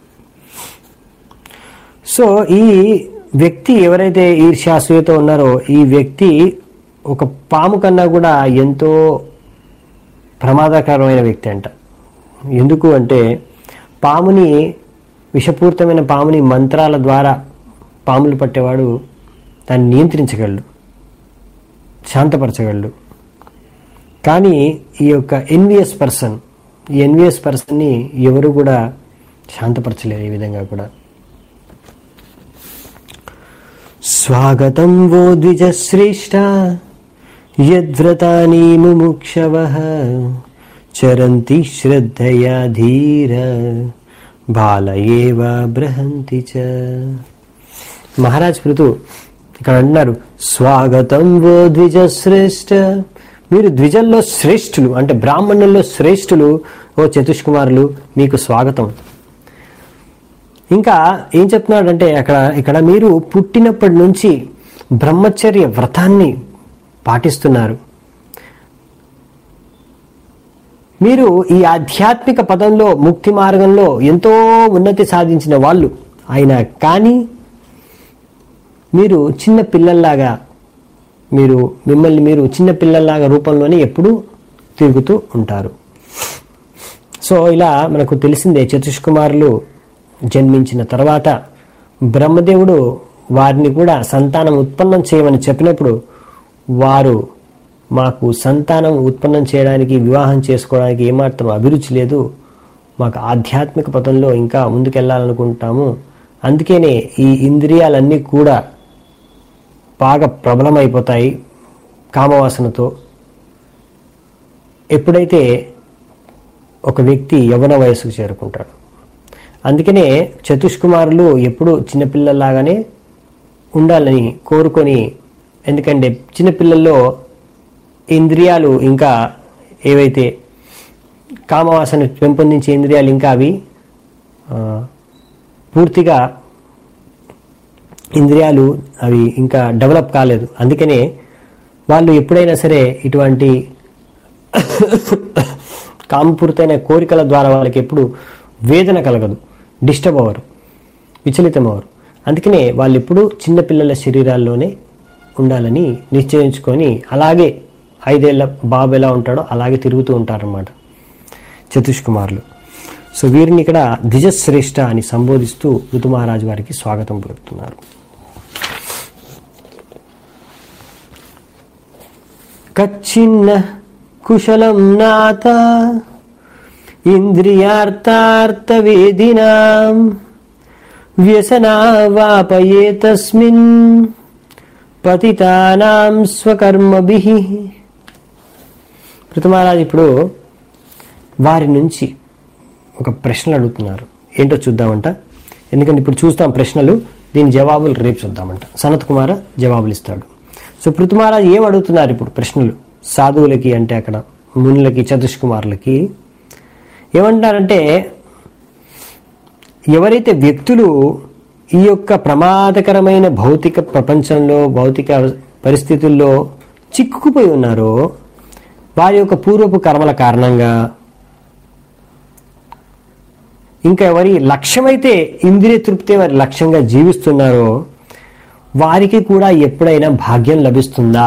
A: సో ఈ వ్యక్తి ఎవరైతే ఈర్ష్యాసూయతో ఉన్నారో ఈ వ్యక్తి ఒక పాము కన్నా కూడా ఎంతో ప్రమాదకరమైన వ్యక్తి అంట ఎందుకు అంటే పాముని విషపూరితమైన పాముని మంత్రాల ద్వారా పాములు పట్టేవాడు దాన్ని నియంత్రించగలడు శాంతపరచగలడు కానీ ఈ యొక్క ఎన్విఎస్ పర్సన్ ఈ ఎన్విఎస్ పర్సన్ని ఎవరు కూడా శాంతపరచలేరు ఈ విధంగా కూడా స్వాగతం వో ద్విజశ్రేష్ట యద్వ్రతాని ముముక్షవ చరంతి శ్రద్ధయా ధీర బాలయేవ బృహంతి చ మహారాజ్ పృథు ఇక్కడ అంటున్నారు స్వాగతం ఓ ద్విజ శ్రేష్ఠ మీరు ద్విజల్లో శ్రేష్ఠులు అంటే బ్రాహ్మణుల్లో శ్రేష్ఠులు ఓ చతుష్కుమారులు మీకు స్వాగతం ఇంకా ఏం చెప్తున్నాడంటే అక్కడ ఇక్కడ మీరు పుట్టినప్పటి నుంచి బ్రహ్మచర్య వ్రతాన్ని పాటిస్తున్నారు మీరు ఈ ఆధ్యాత్మిక పదంలో ముక్తి మార్గంలో ఎంతో ఉన్నతి సాధించిన వాళ్ళు అయినా కానీ మీరు చిన్న పిల్లల్లాగా మీరు మిమ్మల్ని మీరు చిన్న పిల్లల్లాగా రూపంలోనే ఎప్పుడూ తిరుగుతూ ఉంటారు సో ఇలా మనకు తెలిసిందే చతుష్కుమారులు జన్మించిన తర్వాత బ్రహ్మదేవుడు వారిని కూడా సంతానం ఉత్పన్నం చేయమని చెప్పినప్పుడు వారు మాకు సంతానం ఉత్పన్నం చేయడానికి వివాహం చేసుకోవడానికి ఏమాత్రం అభిరుచి లేదు మాకు ఆధ్యాత్మిక పథంలో ఇంకా ముందుకెళ్ళాలనుకుంటాము అందుకనే ఈ ఇంద్రియాలన్నీ కూడా బాగా ప్రబలమైపోతాయి కామవాసనతో ఎప్పుడైతే ఒక వ్యక్తి యవన వయసుకు చేరుకుంటాడు అందుకనే చతుష్కుమారులు ఎప్పుడు చిన్నపిల్లల్లాగానే ఉండాలని కోరుకొని ఎందుకంటే చిన్నపిల్లల్లో ఇంద్రియాలు ఇంకా ఏవైతే కామవాసన పెంపొందించే ఇంద్రియాలు ఇంకా అవి ఆ, పూర్తిగా ఇంద్రియాలు అవి ఇంకా డెవలప్ కాలేదు అందుకనే వాళ్ళు ఎప్పుడైనా సరే ఇటువంటి కామపూరితైన కోరికల ద్వారా వాళ్ళకి ఎప్పుడు వేదన కలగదు డిస్టర్బ్ అవ్వరు విచలితం అవ్వరు అందుకనే వాళ్ళు ఎప్పుడు చిన్నపిల్లల శరీరాల్లోనే ఉండాలని నిశ్చయించుకొని అలాగే ఐదేళ్ల బాబు ఎలా ఉంటాడో అలాగే తిరుగుతూ ఉంటారన్నమాట చతుష్కుమారులు సో వీరిని ఇక్కడ దిజశ్రేష్ఠ అని సంబోధిస్తూ ఋతు మహారాజు వారికి స్వాగతం పలుకుతున్నారు కచ్చిన్న కుశలం నాత ఇంద్రియార్థార్థవేదినాం వ్యసనావాపయే తస్మిన్ పతితానాం స్వకర్మభిః ఋతుమహారాజు ఇప్పుడు వారి నుంచి ఒక ప్రశ్నలు అడుగుతున్నారు ఏంటో చూద్దామంట ఎందుకంటే ఇప్పుడు చూస్తాం ప్రశ్నలు దీని జవాబులు రేపు చూద్దామంట సనత్ కుమార జవాబులు ఇస్తాడు సో పృథుమహారాజు ఏం అడుగుతున్నారు ఇప్పుడు ప్రశ్నలు సాధువులకి అంటే అక్కడ మునులకి చతుష్కుమారులకి ఏమంటారంటే ఎవరైతే వ్యక్తులు ఈ యొక్క ప్రమాదకరమైన భౌతిక ప్రపంచంలో భౌతిక పరిస్థితుల్లో చిక్కుకుపోయి ఉన్నారో వారి యొక్క పూర్వపు కర్మల కారణంగా ఇంకా ఎవరి లక్ష్యమైతే ఇంద్రియ తృప్తి వారి లక్ష్యంగా జీవిస్తున్నారో వారికి కూడా ఎప్పుడైనా భాగ్యం లభిస్తుందా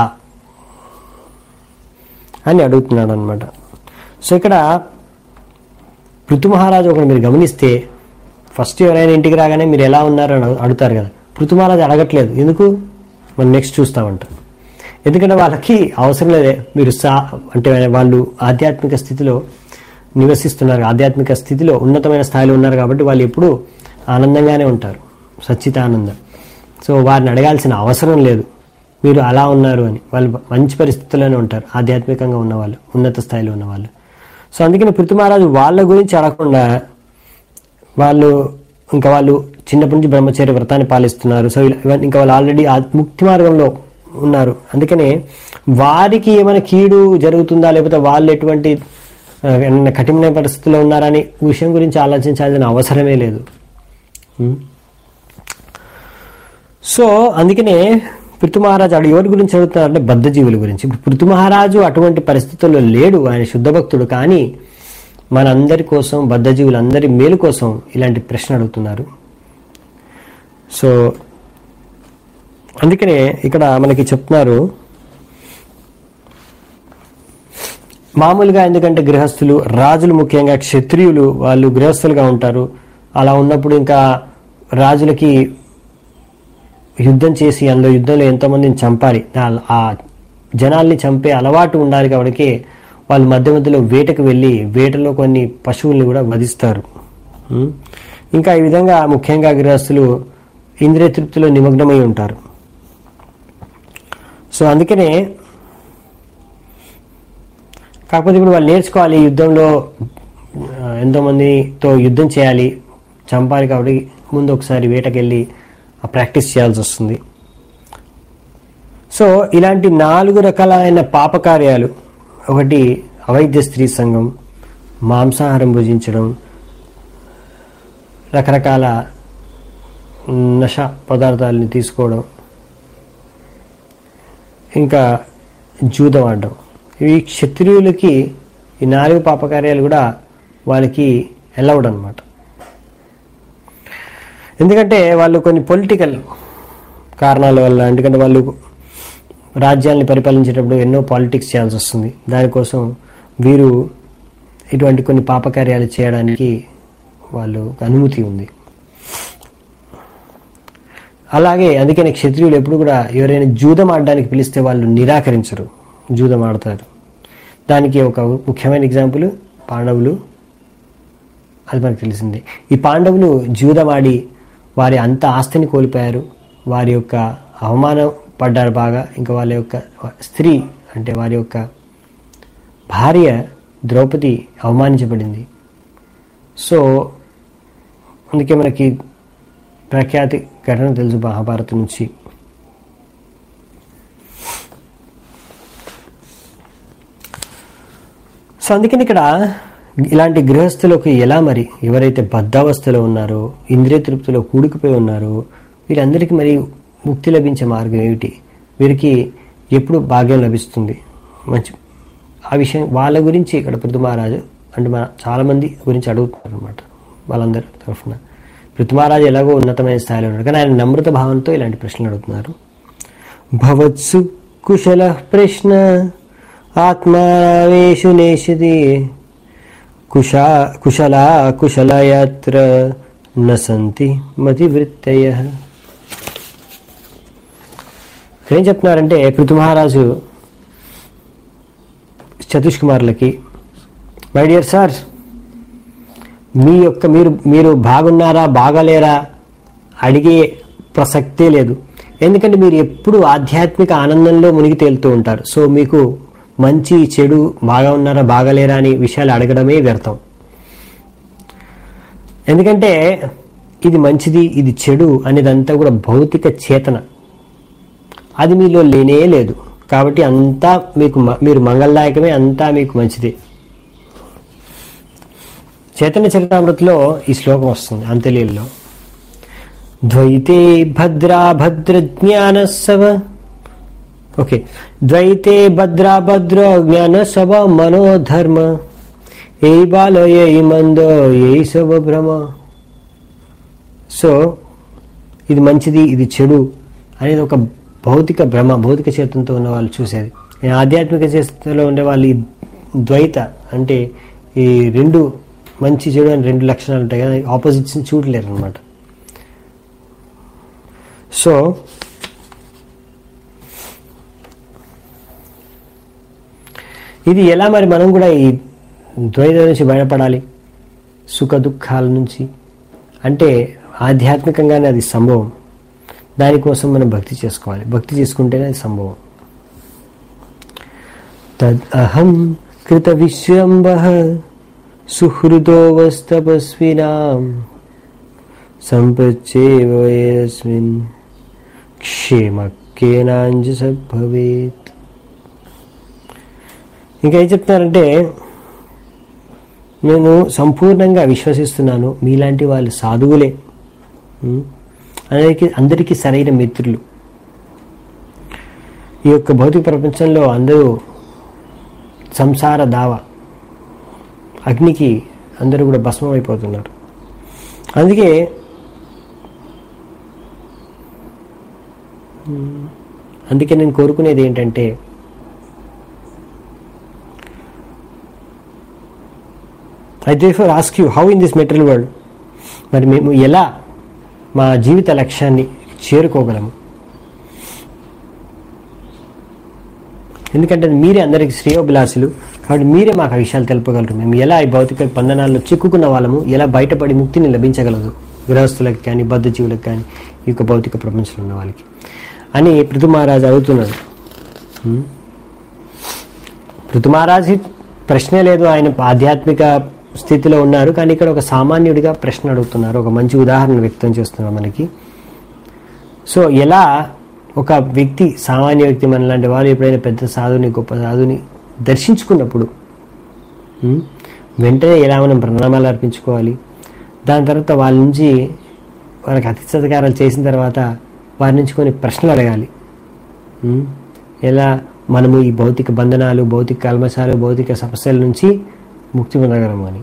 A: అని అడుగుతున్నాడు అనమాట సో ఇక్కడ పృథు మహారాజు ఒకటి మీరు గమనిస్తే ఫస్ట్ ఎవరైనా ఇంటికి రాగానే మీరు ఎలా ఉన్నారు అని అడు- అడుగుతారు కదా పృథు మహారాజు అడగట్లేదు ఎందుకు మనం నెక్స్ట్ చూస్తామంట ఎందుకంటే వాళ్ళకి అవసరం లేదే మీరు సా అంటే వాళ్ళు ఆధ్యాత్మిక స్థితిలో నివసిస్తున్నారు ఆధ్యాత్మిక స్థితిలో ఉన్నతమైన స్థాయిలో ఉన్నారు కాబట్టి వాళ్ళు ఎప్పుడూ ఆనందంగానే ఉంటారు సచ్చితానందం సో వారిని అడగాల్సిన అవసరం లేదు మీరు అలా ఉన్నారు అని వాళ్ళు మంచి పరిస్థితుల్లోనే ఉంటారు ఆధ్యాత్మికంగా ఉన్నవాళ్ళు ఉన్నత స్థాయిలో ఉన్నవాళ్ళు సో అందుకని పృథు మహారాజు వాళ్ళ గురించి అడగకుండా వాళ్ళు ఇంకా వాళ్ళు చిన్నప్పటి నుంచి బ్రహ్మచర్య వ్రతాన్ని పాలిస్తున్నారు సో ఇలా- ఇవన్నీ ఇంకా వాళ్ళు ఆల్రెడీ ముక్తి మార్గంలో ఉన్నారు అందుకనే వారికి ఏమైనా కీడు జరుగుతుందా లేకపోతే వాళ్ళు ఎటువంటి ఆ, ఏమైనా కఠినమైన పరిస్థితుల్లో ఉన్నారని విషయం గురించి ఆలోచించాల్సిన అవసరమే లేదు ఉం? సో అందుకనే పృథు మహారాజు అడు ఎవరి గురించి అడుగుతున్నారంటే బద్ధజీవుల గురించి ఇప్పుడు పృథు మహారాజు అటువంటి పరిస్థితుల్లో లేడు ఆయన శుద్ధ భక్తుడు కానీ మనందరి కోసం బద్ధజీవులందరి మేలు కోసం ఇలాంటి ప్రశ్న అడుగుతున్నారు సో అందుకనే ఇక్కడ మనకి చెప్తున్నారు మామూలుగా ఎందుకంటే గృహస్థులు రాజులు ముఖ్యంగా క్షత్రియులు వాళ్ళు గృహస్థులుగా ఉంటారు అలా ఉన్నప్పుడు ఇంకా రాజులకి యుద్ధం చేసి అందులో యుద్ధంలో ఎంతోమందిని చంపాలి ఆ- ఆ జనాల్ని చంపే అలవాటు ఉండాలి కాబట్టి వాళ్ళు మధ్య మధ్యలో వేటకు వెళ్ళి వేటలో కొన్ని పశువుల్ని కూడా వధిస్తారు ఉం? ఇంకా ఈ విధంగా ముఖ్యంగా గృహస్థులు ఇంద్రియ తృప్తిలో నిమగ్నమై ఉంటారు సో అందుకనే కాకపోతే ఇప్పుడు వాళ్ళు నేర్చుకోవాలి యుద్ధంలో ఆ, ఎంతోమందితో యుద్ధం చేయాలి చంపాలి కాబట్టి ముందు ఒకసారి వేటకెళ్ళి ఆ ప్రాక్టీస్ చేయాల్సి వస్తుంది సో ఇలాంటి నాలుగు రకాలైన పాపకార్యాలు ఒకటి అవైద్య స్త్రీ సంఘం మాంసాహారం భుజించడం రకరకాల నష పదార్థాలని తీసుకోవడం ఇంకా జూదం ఆడడం ఇవి క్షత్రియులకి ఈ నాలుగు పాపకార్యాలు కూడా వాళ్ళకి ఎలవడ్ అనమాట ఎందుకంటే వాళ్ళు కొన్ని పొలిటికల్ కారణాల వల్ల ఎందుకంటే వాళ్ళు రాజ్యాన్ని పరిపాలించేటప్పుడు ఎన్నో పాలిటిక్స్ చేయాల్సి వస్తుంది దానికోసం వీరు ఇటువంటి కొన్ని పాపకార్యాలు చేయడానికి వాళ్ళు అనుమతి ఉంది అలాగే అందుకని క్షత్రియులు ఎప్పుడు కూడా ఎవరైనా జూదం ఆడడానికి పిలిస్తే వాళ్ళు నిరాకరించరు జూదం ఆడతారు దానికి ఒక ముఖ్యమైన ఎగ్జాంపుల్ పాండవులు అది మనకు తెలిసిందే ఈ పాండవులు జూదమాడి వారి అంత ఆస్తిని కోల్పోయారు వారి యొక్క అవమానం పడ్డారు బాగా ఇంకా వాళ్ళ యొక్క స్త్రీ అంటే వారి యొక్క భార్య ద్రౌపది అవమానించబడింది సో అందుకే మనకి ప్రఖ్యాతి ఘటన తెలుసు మహాభారతం నుంచి సో అందుకని ఇక్కడ ఇలాంటి గృహస్థులకు ఎలా మరి ఎవరైతే బద్ధావస్థలో ఉన్నారో ఇంద్రియ తృప్తిలో కూడుకుపోయి ఉన్నారో వీరందరికీ మరి ముక్తి లభించే మార్గం ఏమిటి వీరికి ఎప్పుడు భాగ్యం లభిస్తుంది మంచి ఆ విషయం వాళ్ళ గురించి ఇక్కడ పృథు మహారాజు అంటే మన చాలామంది గురించి అడుగుతున్నారు అనమాట వాళ్ళందరి తరఫున పృథు మహారాజు ఎలాగో ఉన్నతమైన స్థాయిలో ఉన్నారు కానీ ఆయన నమ్రత భావంతో ఇలాంటి ప్రశ్నలు అడుగుతున్నారు భవత్సు కుశల ప్రశ్న ఆత్మావేషు నేషది కుశా కుశలా కుశలయత్ర న సంతి మతివృత్తయ ఏం చెప్తున్నారంటే పృథు మహారాజు సతీష్ కుమార్లకి మై డియర్ సార్ మీ యొక్క మీరు మీరు బాగున్నారా బాగాలేరా అడిగే ప్రసక్తే లేదు ఎందుకంటే మీరు ఎప్పుడు ఆధ్యాత్మిక ఆనందంలో మునిగి తేలుతూ ఉంటారు సో మీకు మంచి చెడు బాగా ఉన్నారా బాగాలేరా అని విషయాలు అడగడమే వ్యర్థం ఎందుకంటే ఇది మంచిది ఇది చెడు అనేదంతా కూడా భౌతిక చేతన అది మీలో లేనే లేదు కాబట్టి అంతా మీకు మ- మీరు మంగళదాయకమే అంతా మీకు మంచిదే చైతన్య చరితామృతిలో ఈ శ్లోకం వస్తుంది అంత్యలీలలో ద్వైతే భద్రా భద్ర జ్ఞాన సవ ఓకే ద్వైతే భద్రా భద్ర జ్ఞాన సవ మనోధర్మ ఏ బాల ఏ మంద ఏ సవ భ్రమ సో ఇది మంచిది ఇది చెడు అనేది ఒక భౌతిక భ్రమ భౌతిక చేతంతో ఉన్న వాళ్ళు చూసేది ఈ ఆధ్యాత్మిక చేతలో ఉండే వాళ్ళు ఈ ద్వైత అంటే ఈ రెండు మంచి చెడు అని రెండు లక్షణాలు ఉంటాయి కదా ఆపోజిట్స్ని చూడలేరు అనమాట సో ఇది ఎలా మరి మనం కూడా ఈ ద్వైతం నుంచి బయటపడాలి సుఖ దుఃఖాల నుంచి అంటే ఆధ్యాత్మికంగానే అది సంభవం దానికోసం మనం భక్తి చేసుకోవాలి భక్తి చేసుకుంటేనే అది సంభవం తద్ అహం కృత విశ్వంబ సుహృదోవస్తపస్వినాం సంపచ్చేవస్మిన్ క్షేమకేనాంజ భవేత్ ఇంకా ఏం చెప్తున్నారంటే నేను సంపూర్ణంగా విశ్వసిస్తున్నాను మీలాంటి వాళ్ళు సాధువులే ఉం? అందరికీ అందరికీ సరైన మిత్రులు ఈ యొక్క భౌతిక ప్రపంచంలో అందరూ సంసార దావ అగ్నికి అందరూ కూడా భస్మం అయిపోతున్నారు అందుకే ఉం, అందుకే నేను కోరుకునేది ఏంటంటే I therefore ask you how in this material world మరి మేము ఎలా మా జీవిత లక్ష్యాన్ని చేరుకోగలము ఎందుకంటే మీరే అందరికి శ్రేయోభిలాషులు కాబట్టి మీరే మాకు ఆ విషయాలు తెలుపగలరు మేము ఎలా ఈ భౌతిక బంధనాల్లో చిక్కుకున్న వాళ్ళము ఎలా బయటపడి ముక్తిని లభించగలదు గృహస్థులకు కానీ బద్ధ జీవులకు కానీ ఈ యొక్క భౌతిక ప్రపంచంలో ఉన్న వాళ్ళకి అని పృథు మహారాజు అడుగుతున్నాడు హ్మ్? పృథు మహారాజు ప్రశ్నే లేదు ఆయన ఆధ్యాత్మిక స్థితిలో ఉన్నారు కానీ ఇక్కడ ఒక సామాన్యుడిగా ప్రశ్న అడుగుతున్నారు ఒక మంచి ఉదాహరణ వ్యక్తం చేస్తున్నారు మనకి సో ఎలా ఒక వ్యక్తి సామాన్య వ్యక్తి మనలాంటి వారు ఎప్పుడైనా పెద్ద సాధుని గొప్ప సాధుని దర్శించుకున్నప్పుడు ఉమ్, వెంటనే ఎలా మనం ప్రణామాలు అర్పించుకోవాలి దాని తర్వాత వాళ్ళ నుంచి వాళ్ళకి అతి సత్కారాలు చేసిన తర్వాత వారి నుంచి కొన్ని ప్రశ్నలు అడగాలి ఉమ్, ఎలా మనము ఈ భౌతిక బంధనాలు భౌతిక కల్మశాలు భౌతిక సమస్యల నుంచి ముక్తి పొందగలము అని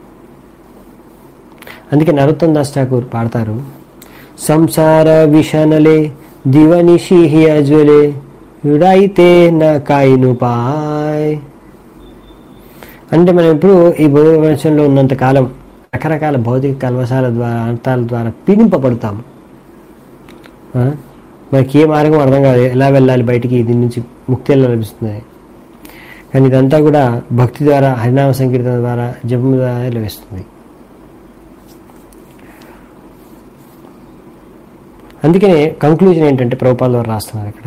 A: అందుకే నరోత్తం దాస్ ఠాకూర్ పాడతారు సంసార విషనలే దివనిషి అజ్వలే విడాయితే నా కాయిను పాయ్ అంటే మనం ఇప్పుడు ఈ భౌతిక ప్రపంచంలో ఉన్నంత కాలం రకరకాల భౌతిక కల్మశాల ద్వారా అర్థాల ద్వారా పీడింపబడతాము ఆ? మనకి ఏ మార్గం అర్థం కాదు ఎలా వెళ్ళాలి బయటికి దీని నుంచి ముక్తి ఎలా లభిస్తుంది కానీ ఇదంతా కూడా భక్తి ద్వారా హరినామ సంకీర్తన ద్వారా జపం ద్వారా లభిస్తుంది అందుకనే కంక్లూజన్ ఏంటంటే ప్రభుపాల ద్వారా రాస్తున్నారు ఇక్కడ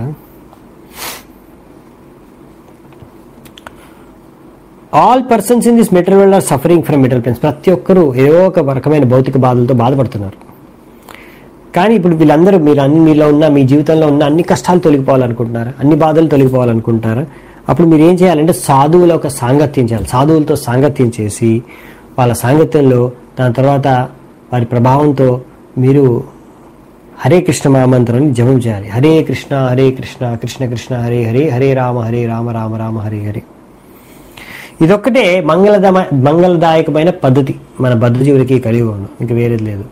A: all persons in this material world are suffering from mental pains ప్రతి ఒక్కరూ ఏదో ఒక రకమైన భౌతిక బాధలతో బాధపడుతున్నారు కానీ ఇప్పుడు వీళ్ళందరూ మీరు అన్ని మీలో ఉన్న మీ జీవితంలో ఉన్న అన్ని కష్టాలు తొలగిపోవాలనుకుంటున్నారా అన్ని బాధలు తొలగిపోవాలనుకుంటున్నారా అప్పుడు మీరు ఏం చేయాలంటే సాధువుల ఒక సాంగత్యం చేయాలి సాధువులతో సాంగత్యం చేసి వాళ్ళ సాంగత్యంలో దాని తర్వాత వారి ప్రభావంతో మీరు హరే కృష్ణ మహామంత్రాన్ని జపం చేయాలి హరే కృష్ణ హరే కృష్ణ కృష్ణ కృష్ణ హరే హరే హరే రామ హరే రామ రామ రామ హరే హరే ఇదొక్కటే మంగళదమ మంగళదాయకమైన పద్ధతి మన బద్ధజీవులకి కలిగి ఉన్నాం ఇంకా వేరేది లేదు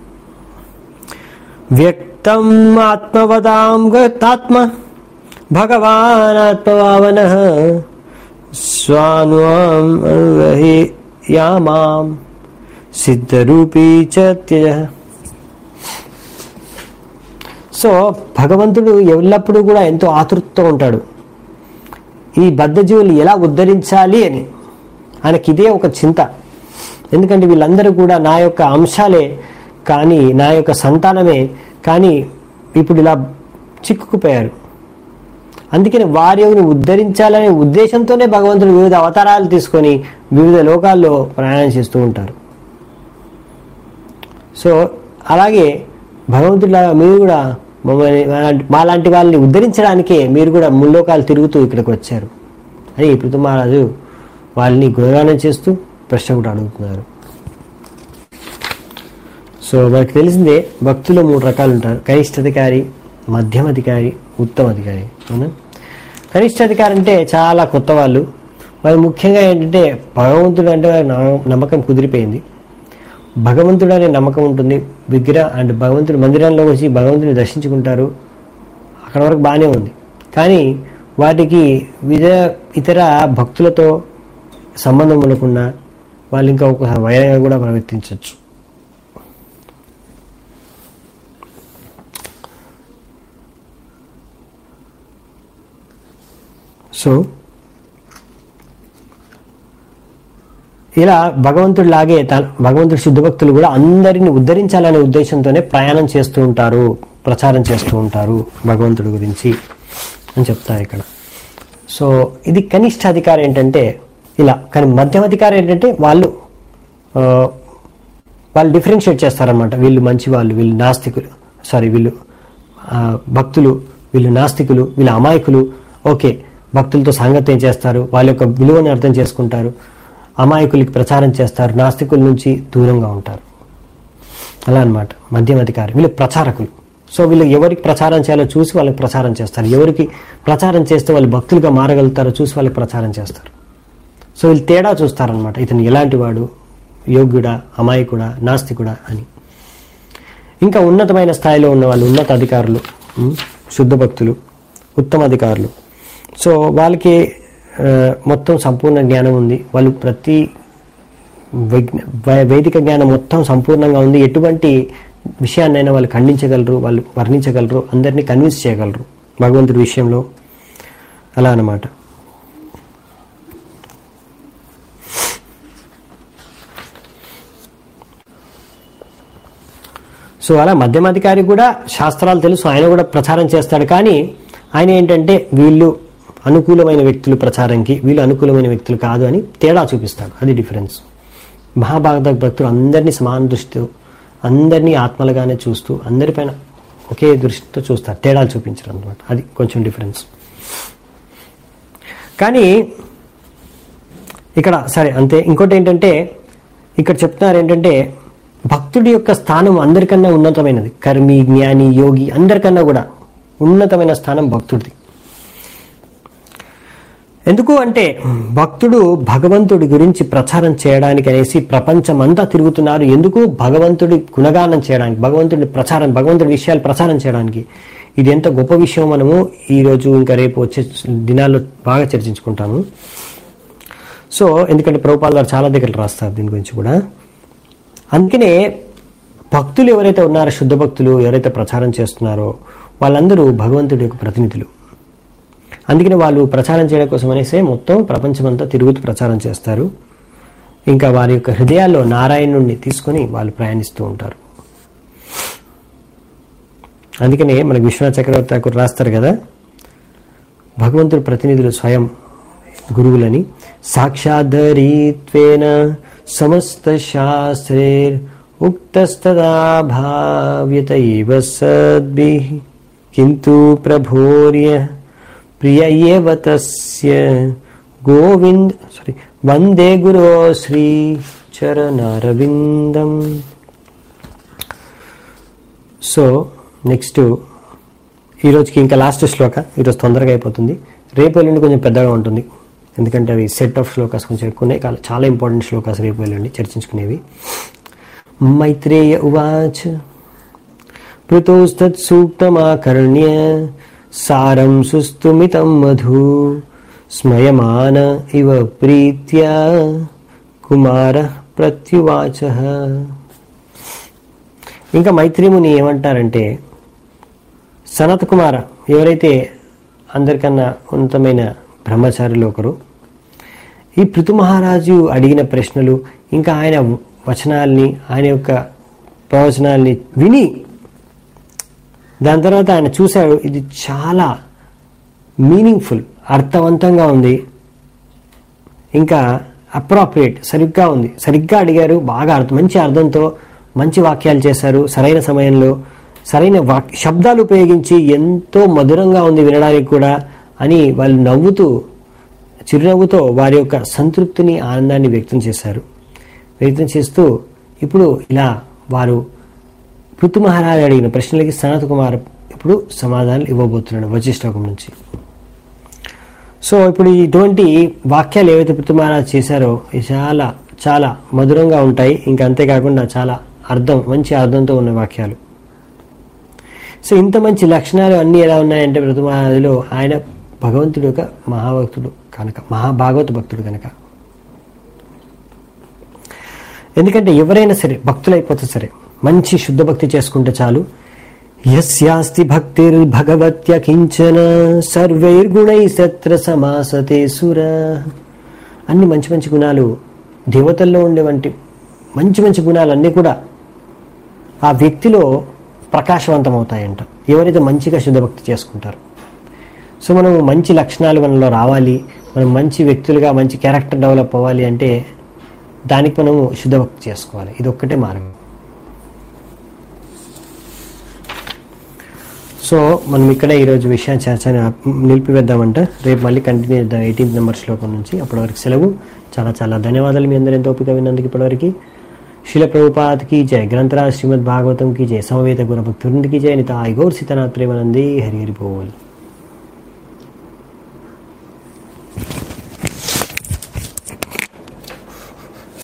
A: వ్యక్తం ఆత్మవదాం గతాత్మ భగవాన్ ఆత్మవావన స్వానువాం అనువహి యామాం సిద్ధరూపీ చ త్యజ సో భగవంతుడు ఎల్లప్పుడూ కూడా ఎంతో ఆతృతతో ఉంటాడు ఈ బద్ధజీవులు ఎలా ఉద్ధరించాలి అని ఆయనకి ఇదే ఒక చింత ఎందుకంటే వీళ్ళందరూ కూడా నా యొక్క అంశాలే కానీ నా యొక్క సంతానమే కానీ ఇప్పుడు ఇలా చిక్కుకుపోయారు అందుకని వారి ఉద్ధరించాలనే ఉద్దేశంతోనే భగవంతుడు వివిధ అవతారాలు తీసుకొని వివిధ లోకాల్లో ప్రయాణం చేస్తూ ఉంటారు సో అలాగే భగవంతుడిలాగా మీరు కూడా మమ్మల్ని మాలాంటి- మాలాంటి వాళ్ళని ఉద్ధరించడానికే మీరు కూడా ముల్లోకాలు తిరుగుతూ ఇక్కడికి వచ్చారు అని పృథు మహారాజు వాళ్ళని గుణగానం చేస్తూ ప్రశ్న కూడా అడుగుతున్నారు సో మనకు తెలిసిందే భక్తులు మూడు రకాలు ఉంటారు కనిష్ట అధికారి మధ్యమ అధికారి ఉత్తమ అధికారి అవునా కనిష్ట అధికారి అంటే చాలా కొత్త వాళ్ళు వాళ్ళు ముఖ్యంగా ఏంటంటే భగవంతుడు అంటే వారి నమ్మ- నమ్మకం కుదిరిపోయింది భగవంతుడు అనే నమ్మకం ఉంటుంది విగ్రహ అంటే భగవంతుడు మందిరంలోకి వచ్చి భగవంతుని దర్శించుకుంటారు అక్కడ వరకు బాగానే ఉంది కానీ వాటికి వివిధ ఇతర భక్తులతో సంబంధం ఉండకుండా వాళ్ళు ఇంకా ఒక వైరంగా కూడా ప్రవర్తించవచ్చు సో ఇలా భగవంతుడు లాగే తన భగవంతుడు శుద్ధ భక్తులు కూడా అందరిని ఉద్ధరించాలనే ఉద్దేశంతోనే ప్రయాణం చేస్తూ ఉంటారు ప్రచారం చేస్తూ ఉంటారు భగవంతుడి గురించి అని చెప్తారు ఇక్కడ సో ఇది కనిష్ట అధికారం ఏంటంటే ఇలా కానీ మధ్యమ అధికారం ఏంటంటే వాళ్ళు ఆ, వాళ్ళు డిఫరెన్షియేట్ చేస్తారనమాట వీళ్ళు మంచి వాళ్ళు వీళ్ళు నాస్తికులు సారీ వీళ్ళు ఆ, భక్తులు వీళ్ళు నాస్తికులు వీళ్ళు అమాయకులు ఓకే భక్తులతో సాంగత్యం చేస్తారు వాళ్ళ యొక్క విలువని అర్థం చేసుకుంటారు అమాయకులకి ప్రచారం చేస్తారు నాస్తికుల నుంచి దూరంగా ఉంటారు అలా అన్నమాట మధ్యమ అధికారి వీళ్ళు ప్రచారకులు సో వీళ్ళు ఎవరికి ప్రచారం చేయాలో చూసి వాళ్ళకి ప్రచారం చేస్తారు ఎవరికి ప్రచారం చేస్తే వాళ్ళు భక్తులుగా మారగలుగుతారో చూసి వాళ్ళకి ప్రచారం చేస్తారు సో వీళ్ళు తేడా చూస్తారనమాట ఇతను ఎలాంటి వాడు యోగ్యుడా అమాయకుడా నాస్తికుడా అని ఇంకా ఉన్నతమైన స్థాయిలో ఉన్న వాళ్ళు ఉన్నత అధికారులు ఉమ్, శుద్ధ భక్తులు ఉత్తమ అధికారులు సో వాళ్ళకి ఆ, మొత్తం సంపూర్ణ జ్ఞానం ఉంది వాళ్ళు ప్రతి వైజ్ఞ- వై- వైదిక జ్ఞానం మొత్తం సంపూర్ణంగా ఉంది ఎటువంటి విషయాన్నైనా వాళ్ళు ఖండించగలరు వాళ్ళు వర్ణించగలరు అందరినీ కన్విన్స్ చేయగలరు భగవంతుడి విషయంలో అలా అన్నమాట సో అలా మధ్యమాధికారి కూడా శాస్త్రాలు తెలుసు ఆయన కూడా ప్రచారం చేస్తాడు కానీ ఆయన ఏంటంటే వీళ్ళు అనుకూలమైన వ్యక్తులు ప్రచారంకి వీళ్ళు అనుకూలమైన వ్యక్తులు కాదు అని తేడా చూపిస్తాడు అది డిఫరెన్స్ మహాభాగవత భక్తులు అందరినీ సమాన దృష్టితో అందరినీ ఆత్మలుగానే చూస్తూ అందరిపైన ఒకే దృష్టితో చూస్తారు తేడాలు చూపించరు అనమాట అది కొంచెం డిఫరెన్స్ కానీ ఇక్కడ సరే అంతే ఇంకోటి ఏంటంటే ఇక్కడ చెప్తున్నారు ఏంటంటే భక్తుడి యొక్క స్థానం అందరికన్నా ఉన్నతమైనది కర్మి జ్ఞాని యోగి అందరికన్నా కూడా ఉన్నతమైన స్థానం భక్తుడిది ఎందుకు అంటే భక్తుడు భగవంతుడి గురించి ప్రచారం చేయడానికి అనేసి ప్రపంచమంతా తిరుగుతున్నారు ఎందుకు భగవంతుడి గుణగానం చేయడానికి భగవంతుడి ప్రచారం భగవంతుడి విషయాలు ప్రచారం చేయడానికి ఇది ఎంత గొప్ప విషయం మనము ఈరోజు ఇంకా రేపు వచ్చే దినాల్లో బాగా చర్చించుకుంటాము సో ఎందుకంటే ప్రభుపాల్ గారు చాలా దగ్గర రాస్తారు దీని గురించి కూడా అందుకనే భక్తులు ఎవరైతే ఉన్నారో శుద్ధ భక్తులు ఎవరైతే ప్రచారం చేస్తున్నారో వాళ్ళందరూ భగవంతుడి యొక్క ప్రతినిధులు అందుకని వాళ్ళు ప్రచారం చేయడం కోసం అనేసి మొత్తం ప్రపంచమంతా తిరుగుతూ ప్రచారం చేస్తారు ఇంకా వారి యొక్క హృదయాల్లో నారాయణుడిని తీసుకొని వాళ్ళు ప్రయాణిస్తూ ఉంటారు అందుకనే మనకి విశ్వనాథ్ చక్రవర్తి ఠాకూర్ రాస్తారు కదా భగవంతుడి ప్రతినిధులు స్వయం గురువులని సాక్షాద్ధరీత్వేన సమస్త శాస్త్రేర్ ఉక్తస్తదా భావ్యత ఇవ సద్భి కింటు ప్రభోర్య ప్రియ ఏవ తస్య గోవింద్ సారీ వందే గురో శ్రీ చరణారవిందం సో నెక్స్ట్ ఈరోజుకి ఇంకా లాస్ట్ శ్లోక ఈరోజు తొందరగా అయిపోతుంది రేపు ఎల్లుండి కొంచెం పెద్దగా ఉంటుంది ఎందుకంటే అవి సెట్ ఆఫ్ శ్లోకాస్ కొంచెం ఎక్కువ ఉన్నాయి చాలా- చాలా ఇంపార్టెంట్ శ్లోకాస్ రేపు ఎల్లుండి చర్చించుకునేవి మైత్రేయ ఉవాచ పృతోస్తత్ సూక్తమాకర్ణ్య సారం సుస్తుమితం మధు స్మయమాన ఇవ ప్రీత్యా కుమార ప్రత్యువాచ ఇంకా మైత్రిముని ఏమంటారంటే సనత్ కుమార ఎవరైతే అందరికన్నా ఉన్నతమైన బ్రహ్మచారులు ఒకరు ఈ పృథు మహారాజు అడిగిన ప్రశ్నలు ఇంకా ఆయన వచనాల్ని ఆయన యొక్క ప్రవచనాల్ని విని దాని తర్వాత ఆయన చూశాడు ఇది చాలా మీనింగ్ఫుల్ అర్థవంతంగా ఉంది ఇంకా అప్రాప్రియేట్ సరిగ్గా ఉంది సరిగ్గా అడిగారు బాగా అర్థం మంచి అర్థంతో మంచి వాక్యాలు చేశారు సరైన సమయంలో సరైన వాక్ శబ్దాలు ఉపయోగించి ఎంతో మధురంగా ఉంది వినడానికి కూడా అని వాళ్ళు నవ్వుతూ చిరునవ్వుతో వారి యొక్క సంతృప్తిని ఆనందాన్ని వ్యక్తం చేశారు వ్యక్తం చేస్తూ ఇప్పుడు ఇలా వారు పృథు మహారాజు అడిగిన ప్రశ్నలకి సనత్ కుమార్ ఇప్పుడు సమాధానాలు ఇవ్వబోతున్నాడు వశిష్ఠకం నుంచి సో ఇప్పుడు ఇటువంటి వాక్యాలు ఏవైతే పృథు మహారాజు చేశారో ఇవి చాలా చాలా మధురంగా ఉంటాయి ఇంకా అంతేకాకుండా చాలా అర్థం మంచి అర్థంతో ఉన్న వాక్యాలు సో ఇంత మంచి లక్షణాలు అన్నీ ఎలా ఉన్నాయంటే పృథు మహారాజులో ఆయన భగవంతుడు యొక్క మహాభక్తుడు కనుక మహాభాగవత భక్తుడు కనుక ఎందుకంటే ఎవరైనా సరే భక్తులైపోతే సరే మంచి శుద్ధ భక్తి చేసుకుంటే చాలు యస్యాస్తి భక్తిర్భగవత్య కించన సర్వైర్గుణై సత్ర సమాసతే సుర అన్ని మంచి మంచి గుణాలు దేవతల్లో ఉండే వంటి మంచి మంచి గుణాలన్నీ కూడా ఆ వ్యక్తిలో ప్రకాశవంతం అవుతాయంట ఎవరైతే మంచిగా శుద్ధ భక్తి చేసుకుంటారు సో మనం మంచి లక్షణాలు మనలో రావాలి మనం మంచి వ్యక్తులుగా మంచి క్యారెక్టర్ డెవలప్ అవ్వాలి అంటే దానికి మనము శుద్ధ భక్తి చేసుకోవాలి ఇది ఒక్కటే మార్గం సో మనం ఇక్కడ ఈరోజు విషయం చర్చని ఆప్- నిలిపివేద్దామంట రేపు మళ్ళీ కంటిన్యూ చేద్దాం ఎయిటీన్త్ నెంబర్ శ్లోకం నుంచి అప్పటివరకు సెలవు చాలా చాలా ధన్యవాదాలు మీ అందరూ ఎంతో ఓపిక విన్నందుకు ఇప్పటివరకు శిల ప్రభుపాద్ की जय ग्रंथराज श्रीमद् भागवतम की जय समवेत गुरु भक्त की जय निताय गौर सीतानाथ प्रेमानंदी हरि हरि बोल